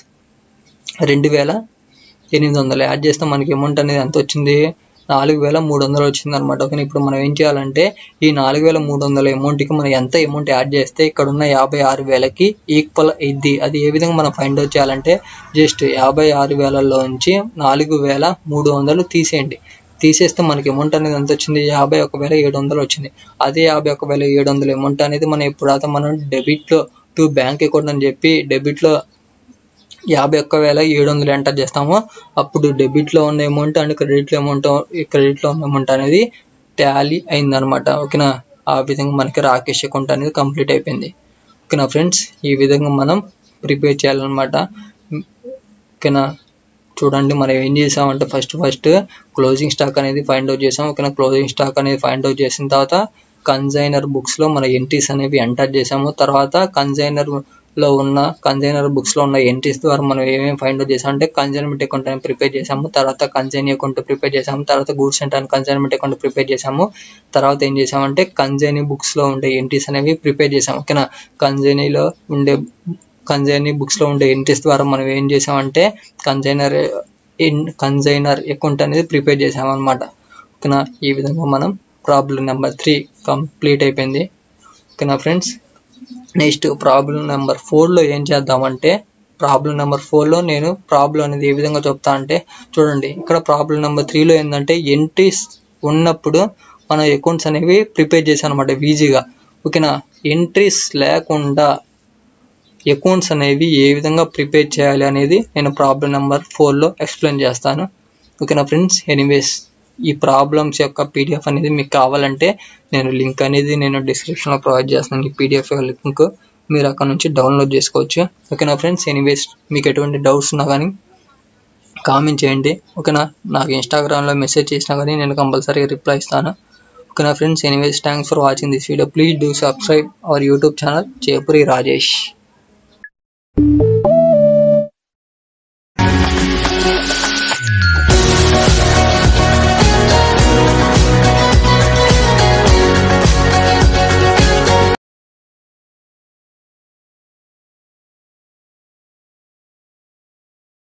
రెండు వేల ఎనిమిది వందలు యాడ్ చేస్తే మనకి అమౌంట్ అనేది ఎంత వచ్చింది నాలుగు వేల మూడు వందలు వచ్చింది అనమాట ఓకే ఇప్పుడు మనం ఏం చేయాలంటే ఈ నాలుగు వేల మూడు వందల అమౌంట్కి మనం ఎంత అమౌంట్ యాడ్ చేస్తే ఇక్కడ ఉన్న యాభై ఆరు వేలకి ఈక్వల్ అయింది అది ఏ విధంగా మనం ఫైండ్ అవుట్ చేయాలంటే జస్ట్ యాభై ఆరు వేలలో నుంచి నాలుగు వేల మూడు వందలు తీసేయండి తీసేస్తే మనకి అమౌంట్ అనేది ఎంత వచ్చింది యాభై ఒక వేల ఏడు వందలు వచ్చింది అదే యాభై ఒక వేల ఏడు వందల అమౌంట్ అనేది మనం ఎప్పుడైతే మనం డెబిట్లో టు బ్యాంక్ అకౌంట్ అని చెప్పి డెబిట్లో యాభై ఒక్క వేల ఏడు వందలు ఎంటర్ చేస్తామో అప్పుడు డెబిట్లో ఉన్న అమౌంట్ అండ్ క్రెడిట్లో అమౌంట్ క్రెడిట్లో ఉన్న అమౌంట్ అనేది టాలీ అయిందనమాట ఓకేనా ఆ విధంగా మనకి రాకేష్ అకౌంట్ అనేది కంప్లీట్ అయిపోయింది ఓకేనా ఫ్రెండ్స్ ఈ విధంగా మనం ప్రిపేర్ చేయాలన్నమాట ఓకేనా చూడండి మనం ఏం చేసామంటే ఫస్ట్ ఫస్ట్ క్లోజింగ్ స్టాక్ అనేది ఫైండ్ అవుట్ చేసాం ఓకేనా క్లోజింగ్ స్టాక్ అనేది ఫైండ్ అవుట్ చేసిన తర్వాత కన్జైనర్ బుక్స్లో మన ఎంట్రీస్ అనేవి ఎంటర్ చేసాము తర్వాత కన్జైనర్ లో ఉన్న కన్జైనర్ బుక్స్ లో ఉన్న ఎంట్రీస్ ద్వారా మనం ఏమేమి ఫైండ్ అవుట్ చేసాం అంటే కన్జైన్మెంట్ అకౌంట్ అని ప్రిపేర్ చేసాము తర్వాత కన్జైన్ అకౌంట్ ప్రిపేర్ చేసాము తర్వాత goods sent on and consignment account prepare చేసాము తర్వాత ఏం చేసామంటే కన్జైనీ బుక్స్ లో ఉండే ఎంట్రీస్ అనేవి ప్రిపేర్ చేసాము ఓకేనా కన్జైనీలో ఉండే కన్జైనీ బుక్స్ లో ఉండే ఎంట్రీస్ ద్వారా మనం ఏం చేసామంటే కన్జైనర్ కన్జైనర్ అకౌంట్ అనేది ప్రిపేర్ చేసాము అనమాట ఓకేనా ఈ విధంగా మనం ప్రాబ్లం నెంబర్ త్రీ కంప్లీట్ అయిపోయింది ఓకేనా ఫ్రెండ్స్ నెక్స్ట్ ప్రాబ్లం నెంబర్ ఫోర్లో ఏం చేద్దామంటే ప్రాబ్లం నెంబర్ ఫోర్లో నేను ప్రాబ్లం అనేది ఏ విధంగా చెప్తా అంటే చూడండి ఇక్కడ ప్రాబ్లం నెంబర్ త్రీలో ఏంటంటే ఎంట్రీస్ ఉన్నప్పుడు మన అకౌంట్స్ అనేవి ప్రిపేర్ చేశాను అనమాట ఈజీగా ఓకేనా ఎంట్రీస్ లేకుండా అకౌంట్స్ అనేవి ఏ విధంగా ప్రిపేర్ చేయాలి అనేది నేను ప్రాబ్లం నెంబర్ ఫోర్లో ఎక్స్ప్లెయిన్ చేస్తాను ఓకేనా ఫ్రెండ్స్ ఎనీవేస్ ఈ ప్రాబ్లమ్స్ యొక్క పీడిఎఫ్ అనేది మీకు కావాలంటే నేను లింక్ అనేది నేను డిస్క్రిప్షన్లో ప్రొవైడ్ చేస్తాను ఈ పీడిఎఫ్ లింక్ మీరు అక్కడ నుంచి డౌన్లోడ్ చేసుకోవచ్చు ఓకేనా ఫ్రెండ్స్ ఎనీవేస్ మీకు ఎటువంటి డౌట్స్ ఉన్నా కానీ కామెంట్ చేయండి ఓకేనా నాకు ఇన్స్టాగ్రామ్లో మెసేజ్ చేసినా కానీ నేను కంపల్సరీగా రిప్లై ఇస్తాను ఓకేనా friends anyways thanks for watching this video please do subscribe our YouTube channel Jayapuri Rajesh